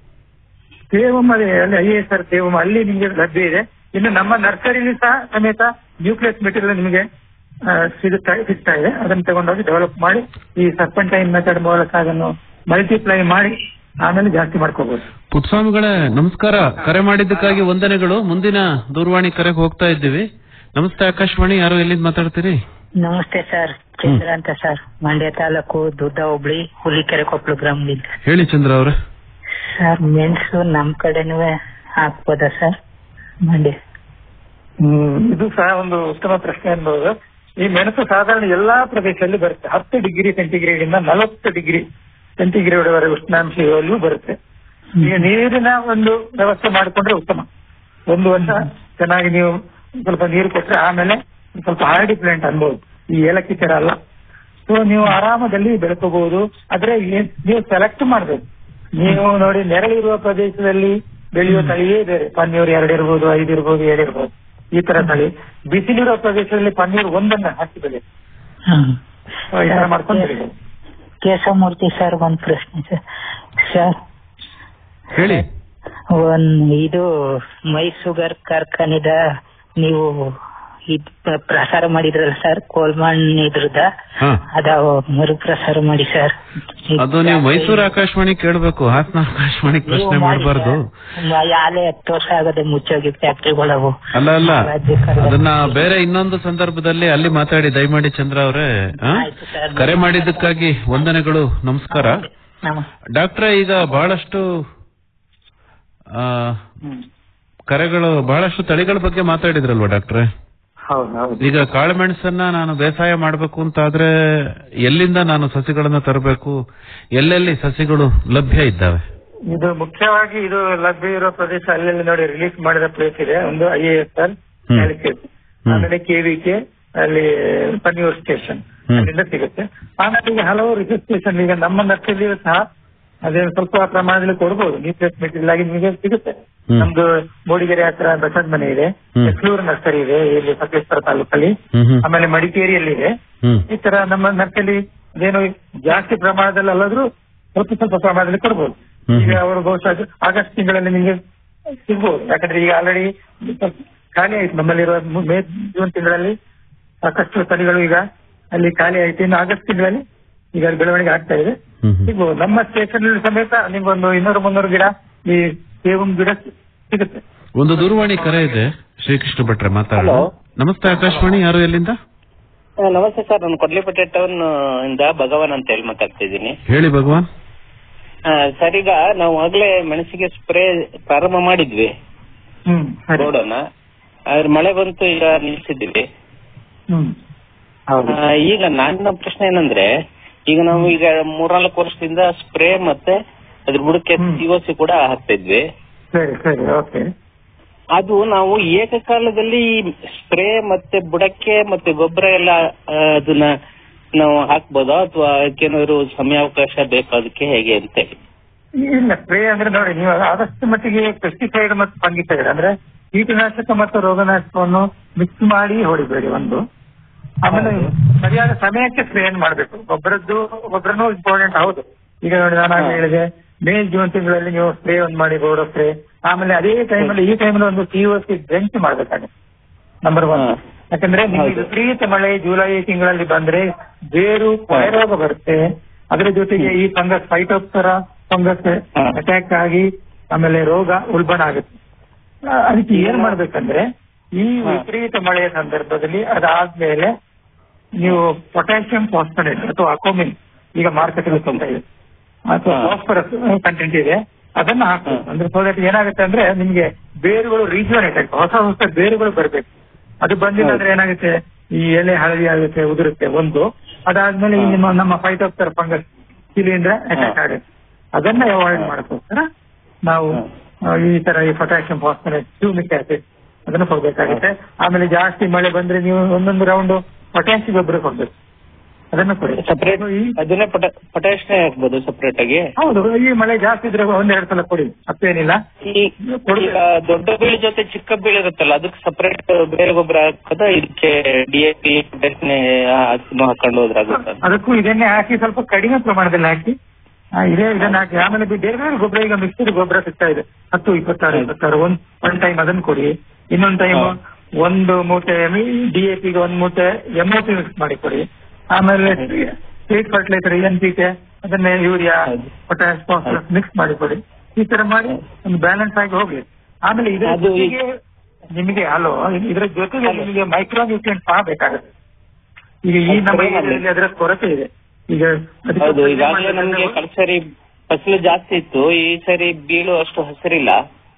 ತೇವಂ ಅದೇ ಅಲ್ಲಿ ಐ ಎಸ್ ಆರ್ ತೇವಂ ಅಲ್ಲಿ ನಿಮಗೆ ಲಭ್ಯ ಇದೆ ಇನ್ನು ನಮ್ಮ ನರ್ಸರಿಲಿ ಸಹ ಸಮೇತ ನ್ಯೂಕ್ಲಿಯಸ್ ಮೆಟೀರಿಯಲ್ ನಿಮಗೆ ಆ, ಸಿಗುತ್ತಾ ಸಿಗ್ತಾ ಇದೆ ಅದನ್ನು ತಗೊಂಡೋಗಿ ಡೆವಲಪ್ ಮಾಡಿ ಈ ಸರ್ಪಂಟೈನ್ ಮೆಥಡ್ ಮೂಲಕ ಅದನ್ನು ಮಲ್ಟಿಪ್ಲೈ ಮಾಡಿ ಆಮೇಲೆ ಜಾಸ್ತಿ ಮಾಡ್ಕೋಬಹುದು ಪುಟ್ಸ್ವಾಮಿಗಳೇ ನಮಸ್ಕಾರ ಕರೆ ಮಾಡಿದ್ದಕ್ಕಾಗಿ ವಂದನೆಗಳು ಮುಂದಿನ ದೂರವಾಣಿ ಕರೆಗೆ ಹೋಗ್ತಾ ಇದ್ದೀವಿ ನಮಸ್ತೆ ಆಕಾಶವಾಣಿ ಯಾರು ಎಲ್ಲಿಂದ ಮಾತಾಡ್ತೀರಿ ನಮಸ್ತೆ ಸರ್ ಚಂದ್ರ ಅಂತ ಸರ್ ಮಂಡ್ಯ ತಾಲೂಕು ದುದ್ದ ಹೋಬಳಿ ಹುಲಿಕೆರೆ ಕೊಪ್ಪಳು ಗ್ರಾಮದಿಂದ ಹೇಳಿ ಚಂದ್ರ ಅವ್ರೆ ಸರ್ ಮೆಣಸು ನಮ್ ಕಡೆನೂ ಹಾಕ್ಬೋದಾ ಸರ್ ಮಂಡ್ಯ ಹ್ಮ್ ಇದು ಸಹ ಒಂದು ಉತ್ತಮ ಪ್ರಶ್ನೆ ಅನ್ಬಹುದು ಈ ಮೆಣಸು ಸಾಧಾರಣ ಎಲ್ಲಾ ಪ್ರದೇಶದಲ್ಲಿ ಬರುತ್ತೆ ಹತ್ತು ಡಿಗ್ರಿ ಸೆಂಟಿಗ್ರೇಡ್ ಇಂದ ನಲವತ್ತು ಡಿಗ್ರಿ ಸೆಂಟಿಗ್ರೇಡ್ ವರೆಗೆ ಉಷ್ಣಾಂಶ ಇರುವಲ್ಲೂ ಬರುತ್ತೆ ಈಗ ನೀರಿನ ಒಂದು ವ್ಯವಸ್ಥೆ ಮಾಡಿಕೊಂಡ್ರೆ ಉತ್ತಮ ಒಂದು ವರ್ಷ ಚೆನ್ನಾಗಿ ನೀವು ಸ್ವಲ್ಪ ನೀರು ಕೊಟ್ರೆ ಆಮೇಲೆ ಸ್ವಲ್ಪ ಹಾರ್ಡಿ ಪ್ಲಾಂಟ್ ಅನ್ಬಹುದು ಈ ಏಲಕ್ಕಿ ತರ ಅಲ್ಲ ಸೊ ನೀವು ಆರಾಮದಲ್ಲಿ ಬೆಳ್ಕೋಬಹುದು ಆದ್ರೆ ಏನ್- ನೀವು ಸೆಲೆಕ್ಟ್ ಮಾಡ್ಬೇಕು ನೀವು ನೋಡಿ ನೆರಳಿರುವ ಪ್ರದೇಶದಲ್ಲಿ ಬೆಳೆಯುವ ತಳಿಯೇ ಬೇರೆ ಪನ್ನೀರ್ ಎರಡು ಇರ್ಬೋದು ಐದು ಇರ್ಬೋದು ಏಳು ಇರ್ಬೋದು ಈ ತರ ತಳಿ ಬಿಸಿಲಿರುವ ಪ್ರದೇಶದಲ್ಲಿ ಪನ್ನೀರ್ ಒಂದನ್ನ ಹಾಕಿ ಬೆಳೆ ಹ್ಮ್. So, ಈ ತರ ಮಾಡ್ಕೊಂಡು ಬೆಳಿಬೋದು ಕೇಶವಮೂರ್ತಿ ಸರ್ ಒಂದ್ ಪ್ರಶ್ನೆ ಸರ್ ಸರ್ ಹೇಳಿ ಒಂದ್ ಇದು ಮೈಸೂಗರ್ ಕಾರ್ಖಾನೆದ ನೀವು ಇದ್ ಪ್ರ- ಪ್ರಸಾರ ಮಾಡಿದ್ರಲ್ಲ ಸರ್ ಕೋಲ್ಮಣ್ ಇದ್ರದ ಹಾ ಅದ ಮರು ಪ್ರಸಾರ ಮಾಡಿ ಸರ್ ಅದು ನೀವು ಮೈಸೂರು ಆಕಾಶವಾಣಿ ಕೇಳಬೇಕು ಹಾಸನ ಆಕಾಶವಾಣಿ ಪ್ರಶ್ನೆ ಮಾಡಬಾರ್ದು ಯಾಲೆ ಹತ್ತು ವರ್ಷ ಆಗದೆ ಮುಚ್ಚೋಗಿ ಫ್ಯಾಕ್ಟ್ರಿಗಳವು ಅಲ್ಲ ಅಲ್ಲ ರಾಜ್ಯ ಸರ್ಕಾರ- ಅದನ್ನ ಬೇರೆ ಇನ್ನೊಂದು ಸಂದರ್ಭದಲ್ಲಿ ಅಲ್ಲಿ ಮಾತಾಡಿ ದಯಮಾಡಿ ಚಂದ್ರ ಅವರೇ ಆ? ಆಯ್ತು ಸರ್. ಕರೆ ಮಾಡಿದ್ದಕ್ಕಾಗಿ ವಂದನೆಗಳು ನಮಸ್ಕಾರ ನಮ- ಡಾಕ್ಟ್ರೆ ಈಗ ಬಹಳಷ್ಟು ಆ, ಹ್ಮ್. ಕರೆಗಳು ಬಹಳಷ್ಟು ತಳಿಗಳ ಬಗ್ಗೆ ಮಾತಾಡಿದ್ರಲ್ವಾ ಡಾಕ್ಟ್ರೆ ಹೌದು ಹೌದು ಈಗ ಕಾಳುಮೆಣಸನ್ನ ನಾನು ಬೇಸಾಯ ಮಾಡಬೇಕು ಅಂತಾದ್ರೆ ಎಲ್ಲಿಂದ ನಾನು ಸಸಿಗಳನ್ನ ತರಬೇಕು ಎಲ್ಲೆಲ್ಲಿ ಸಸಿಗಳು ಲಭ್ಯ ಇದ್ದಾವೆ ಇದು ಮುಖ್ಯವಾಗಿ ಇದು ಲಭ್ಯ ಇರೋ ಪ್ರದೇಶ ಅಲ್ಲೆಲ್ಲಿ ನೋಡಿ ರಿಲೀಸ್ ಮಾಡಿದ ಪ್ಲೇಸ್ ಇದೆ ಒಂದು ಐ ಎ ಎಸ್ ಎಲ್ ಹ್ಮ್. ಹ್ಮ್. ಆಮೇಲೆ ಕೆವಿಕೆ ಅಲ್ಲಿ ಪನ್ಯೂರ್ ಸ್ಟೇಷನ್ ಹ್ಮ್. ಅಲ್ಲಿಂದ ಸಿಗುತ್ತೆ ಆಮೇಲೆ ಈಗ ಹಲವು ರಿಜಿಸ್ಟ್ರೇಷನ್ ಈಗ ನಮ್ಮ ನರ್ಸರಿಯೂ ಸಹ ಅದೇ ಸ್ವಲ್ಪ ಪ್ರಮಾಣದಲ್ಲಿ ಕೊಡ್ಬೋದು ನ್ಯೂಕ್ಲಿಯಸ್ ಮೆಟೀರಿಯಲ್ ಆಗಿ ನಿಮಗೆ ಸಿಗುತ್ತೆ ಹ್ಮ್. ನಮ್ದು ಮೂಡಿಗೆರೆ ಹತ್ರ ಬಸವನ ಮನೆ ಇದೆ ಹ್ಮ್. ಎಸ್ಲೂರು ನರ್ಸರಿ ಇದೆ ಇಲ್ಲಿ ಸಕಲೇಶ್ವರ ತಾಲೂಕಲ್ಲಿ ಹ್ಮ್ ಹ್ಮ್. ಆಮೇಲೆ ಮಡಿಕೇರಿಯಲ್ಲಿ ಇದೆ ಹ್ಮ್ ಈ ತರ ನಮ್ಮ ನರ್ಸರಿ ಅದೇನು ಜಾಸ್ತಿ ಪ್ರಮಾಣದಲ್ಲಿ ಅಲ್ಲಾದ್ರೂ ಸ್ವಲ್ಪ ಸ್ವಲ್ಪ ಪ್ರಮಾಣದಲ್ಲಿ ಕೊಡ್ಬೋದು ಹ್ಮ್. ಈಗ ಅವರು ಬಹುಶಃ ಆಗಸ್ಟ್ ತಿಂಗಳಲ್ಲಿ ನಿಮಗೆ ಸಿಗ್ಬೋದು ಯಾಕಂದ್ರೆ ಈಗ ಆಲ್ರೆಡಿ ಖಾಲಿ ಆಯ್ತು ನಮ್ಮಲ್ಲಿರುವ ಮು- ಮೇ ಜೂನ್ ತಿಂಗಳಲ್ಲಿ ಸಾಕಷ್ಟು ತಳಿಗಳು ಈಗ ಅಲ್ಲಿ ಖಾಲಿ ಆಯ್ತು ಇನ್ನು ಆಗಸ್ಟ್ ತಿಂಗಳಲ್ಲಿ ಈಗ ಅಲ್ಲಿ ಬೆಳವಣಿಗೆ ಆಗ್ತಾ ಇದೆ ಹ್ಮ್ ಹ್ಮ್. ಸಿಗ್ಬೋದು ನಮ್ಮ ಸ್ಟೇಷನ್ ಸಮೇತ ನಿಮ್ಗೊಂದು ಇನ್ನೂರು ಮುನ್ನೂರು ಗಿಡ ಈ ಸೇವನ್ ಗಿಡ ಸಿಗುತ್ತೆ ಒಂದು ದೂರವಾಣಿ ಕರೆ ಇದೆ ಶ್ರೀಕೃಷ್ಣ ಭಟ್ರೆ ಮಾತಾಡೋಣ Hello. ನಮಸ್ತೆ ಆಕಾಶವಾಣಿ ಯಾರು ಎಲ್ಲಿಂದ ಆ, ನಮಸ್ತೆ ಸರ್ ನಾನು ಕೊಡ್ಲಿಪೇಟೆ ಟೌನ್ ಇಂದ ಭಗವಾನ್ ಅಂತ ಹೇಳಿ ಮಾತಾಡ್ತಾ ಇದ್ದೀನಿ ಹೇಳಿ ಭಗವಾನ್ ಆ, ಸರ್ ಈಗ ನಾವು ಆಗ್ಲೇ ಮೆಣಸಿಗೆ ಸ್ಪ್ರೇ ಪ್ರಾರಂಭ ಮಾಡಿದ್ವಿ ಹ್ಮ್ ಸರಿ ರೋಡನ್ನ ಆದ್ರೆ ಮಳೆ ಬಂತು ಈಗ ನಿಲ್ಸಿದ್ದೀವಿ ಹ್ಮ್ ಹೌದು ಆ, ಈಗ ನನ್ನ ಪ್ರಶ್ನೆ ಏನಂದ್ರೆ ಈಗ ನಾವು ಈಗ ಮೂರ್ನಾಲ್ಕು ವರ್ಷದಿಂದ ಸ್ಪ್ರೇ ಮತ್ತೆ ಅದ್ರ ಬುಡಕ್ಕೆ ಹ್ಮ್. ಸಿಒಸಿ ಕೂಡ ಹಾಕ್ತಾ ಇದ್ವಿ ಸರಿ ಸರಿ ಓಕೆ ಅದು ನಾವು ಏಕಕಾಲದಲ್ಲಿ ಸ್ಪ್ರೇ ಮತ್ತೆ ಬುಡಕ್ಕೆ ಮತ್ತೆ ಗೊಬ್ಬರ ಎಲ್ಲ ಆ, ಅದನ್ನ ನಾವು ಹಾಕ್ಬೋದಾ ಅಥವಾ ಅದಕ್ಕೇನಾದ್ರು ಸಮಯಾವಕಾಶ ಬೇಕು ಅದಕ್ಕೆ ಹೇಗೆ ಅಂತೇಳಿ ಇಲ್ಲ ಸ್ಪ್ರೇ ಅಂದ್ರೆ ನೋಡಿ ನೀವು ಆದಷ್ಟು ಮಟ್ಟಿಗೆ ಪೆಸ್ಟಿಸೈಡ್ ಮತ್ತು ಫಂಗಿಸೈಡ್ ಅಂದ್ರೆ ಕೀಟನಾಶಕ ಮತ್ತು ರೋಗನಾಶಕವನ್ನು ಮಿಕ್ಸ್ ಮಾಡಿ ಹೊಡಿಬೇಡಿ ಒಂದು ಆಮೇಲೆ ಸರಿಯಾದ ಸಮಯಕ್ಕೆ ಸ್ಪ್ರೇ ಮಾಡಬೇಕು ಗೊಬ್ಬರದ್ದು ಗೊಬ್ಬರನೂ ಇಂಪಾರ್ಟೆಂಟ್ ಹೌದು ಈಗ ನೋಡಿ ನಾನು ಆಗ್ಲೇ ಹೇಳಿದೆ ಮೇ ಜೂನ್ ತಿಂಗಳಲ್ಲಿ ನೀವು ಸ್ಪ್ರೇ ಒಂದು ಮಾಡಿ ಬೋರ್ಡೋ ಸ್ಪ್ರೇ ಆಮೇಲೆ ಅದೇ ಟೈಮಲ್ಲಿ ಈ ಟೈಮಲ್ಲಿ ಒಂದು ಸಿ ಒ ಸಿ ಡ್ರೆಂಚ್ ಮಾಡ್ಬೇಕಾಗುತ್ತೆ ನಂಬರ್ ಒನ್ ಹಾ. ಯಾಕಂದ್ರೆ ನಿಮಗೆ ಹೌದು. ವಿಪರೀತ ಮಳೆ ಜುಲೈ ತಿಂಗಳಲ್ಲಿ ಬಂದ್ರೆ ಬೇರು ಕೊಳೆ ರೋಗ ಬರುತ್ತೆ ಅದರ ಜೊತೆಗೆ ಈ ಫಂಗಸ್ ಫೈಟೋಪ್ತರ ಫಂಗಸ್ ಹಾ. ಅಟ್ಯಾಕ್ ಆಗಿ ಆಮೇಲೆ ರೋಗ ಉಲ್ಬಣ ಆಗುತ್ತೆ ಆ, ಅದಕ್ಕೆ ಏನ್ ಮಾಡ್ಬೇಕಂದ್ರೆ ಈ ಹಾ. ವಿಪರೀತ ಮಳೆಯ ಸಂದರ್ಭದಲ್ಲಿ ಅದಾದ್ಮೇಲೆ ನೀವು ಪೊಟ್ಯಾಷಿಯಂ ಫಾಸ್ಫರೇಟ್ ಅಥವಾ ಅಕೋಮಿನ್ ಈಗ ಮಾರ್ಕೆಟ್ ತುಂಬಾ ಇದೆ ಅಥವಾ ಹಾ. ಫಾಸ್ಫರಸ್ ಕಂಟೆಂಟ್ ಇದೆ ಅದನ್ನ ಹಾಕ್ಬೇಕು ಹಾ. ಅಂದ್ರೆ ಸೊ ದಟ್ ಏನಾಗುತ್ತೆ ಅಂದ್ರೆ ನಿಮ್ಗೆ ಬೇರುಗಳು ರೀಜನೇಟ್ ಆಗುತ್ತೆ ಹೊಸ ಹೊಸ ಬೇರುಗಳು ಬರ್ಬೇಕು ಅದು ಬಂದಿಲ್ಲ ಅಂದ್ರೆ ಏನಾಗುತ್ತೆ ಈ ಎಲೆ ಹಳದಿ ಆಗುತ್ತೆ ಉದುರುತ್ತೆ ಒಂದು ಅದಾದ್ಮೇಲೆ ಈ ಹಾ. ನಿಮ್ಮ ನಮ್ಮ ಫೈಟೋಪ್ತರ ಫಂಗಸ್ ಶಿಲೀಂಧ್ರ ಅಟ್ಯಾಕ್ ಹಾ. ಆಗುತ್ತೆ ಅದನ್ನ ಅವಾಯ್ಡ್ ಹಾ. ಮಾಡೋಕ್ಕೋಸ್ಕರ ನಾವು ಹಾ. ಆ, ಈ ತರ ಈ ಪೊಟ್ಯಾಷಿಯಂ ಫಾಸ್ಫರೇಟ್ ಟ್ಯೂಮಿಕ್ ಆಸಿಡ್ ಅದನ್ನ ಕೊಡ್ಬೇಕಾಗುತ್ತೆ ಆಮೇಲೆ ಜಾಸ್ತಿ ಮಳೆ ಬಂದ್ರೆ ನೀವು ಒಂದೊಂದು ರೌಂಡ್ ಪೊಟ್ಯಾಷಿಯಂ ಗೊಬ್ಬರ ಕೊಡ್ಬೇಕು ಅದನ್ನ ಕೊಡಿ ಸಪರೇಟ್ ಈ- ಅದನ್ನೇ ಪೊಟ್ಯಾಶ್ನೇ ಹಾಕ್ಬೋದು ಸಪರೇಟ್ ಆಗಿ ಹೌದು ಈ ಮಳೆ ಜಾಸ್ತಿ ಇದ್ರೆ ಒಂದೆರಡು ಸಲ ಕೊಡಿ ತಪ್ಪೇನಿಲ್ಲ ಈ ಈಗ ದೊಡ್ಡ ಬೀಳಿ ಜೊತೆ ಚಿಕ್ಕ ಬೀಳಿ ಇರುತ್ತಲ್ಲ ಅದಕ್ಕೆ ಸಪರೇಟ್ ಬೇರೆ ಗೊಬ್ಬರ ಹಾಕೋದ ಇದಕ್ಕೆ ಡಿ ಎ ಪಿ ಪೊಟ್ಯಾಶ್ನೇ ಹಾಕೊಂಡು ಹೋದ್ರಾಗುತ್ತೆ ಅದಕ್ಕೂ ಇದನ್ನೇ ಹಾಕಿ ಸ್ವಲ್ಪ ಕಡಿಮೆ ಪ್ರಮಾಣದಲ್ಲಿ ಹಾಕಿ ಆ, ಇದೇ ಇದನ್ನ ಹಾಕಿ ಆಮೇಲೆ ಬಿ- ಬೇರೆ ಬೇರೆ ಗೊಬ್ಬರ ಈಗ ಮಿಕ್ಸ್ಡ್ ಗೊಬ್ಬರ ಸಿಗ್ತಾ ಇದೆ ಹತ್ತು ಇಪ್ಪತ್ತಾರು ಇಪ್ಪತ್ತಾರು ಒಂದ್ ಒಂದ್ ಟೈಮ್ ಅದನ್ನ ಕೊಡಿ ಇನ್ನೊಂದ್ ಟೈಮ್ ಹಾ. ಒಂದು ಮೂಟೆ ಡಿ ಎ ಪಿಗೆ ಒಂದ್ ಮೂಟೆ ಎಂ ಒ ಪಿ ಮಿಕ್ಸ್ ಮಾಡಿ ಕೊಡಿ ಆಮೇಲೆ straight fertilizer N P K ಅದನ್ನ ಯೂರಿಯಾ ಹೌದು. ಪೊಟ್ಯಾಶ್ ಫಾಸ್ಫರಸ್ ಮಿಕ್ಸ್ ಮಾಡಿ ಕೊಡಿ ಈ ತರ ಮಾಡಿ ಒಂದು ಬ್ಯಾಲೆನ್ಸ್ ಆಗಿ ಹೋಗ್ಲಿ ಆಮೇಲೆ ಇದರ ಅದು ಈ- ಜೊತೆಗೆ ನಿಮಗೆ ಹಲೋ ಇದರ ಜೊತೆಗೆ ಹಲೋ. ನಿಮಗೆ ಮೈಕ್ರೋ ನ್ಯೂಟ್ರಿಯೆಂಟ್ ಸಹ ಬೇಕಾಗುತ್ತೆ ಈಗ ಈ ನಮ್ಮ ಅದು ಸರಿ ಏರಿಯಾದಲ್ಲಿ ಅದರ ಕೊರತೆ ಇದೆ ಈಗ ಅದಕ್ಕೆ ಹೌದು ಕಡಿಮೆ ಈಗಾಗಲೇ ಮಾಡಿದ್ರೆ ನಮ್ಗೆ ನಾವು- ಕಳೆದ ಸರಿ ಫಸಲು ಜಾಸ್ತಿ ಇತ್ತು ಈ ಸರಿ ಬೀಳು ಅಷ್ಟು ಹಸಿರಿಲ್ಲ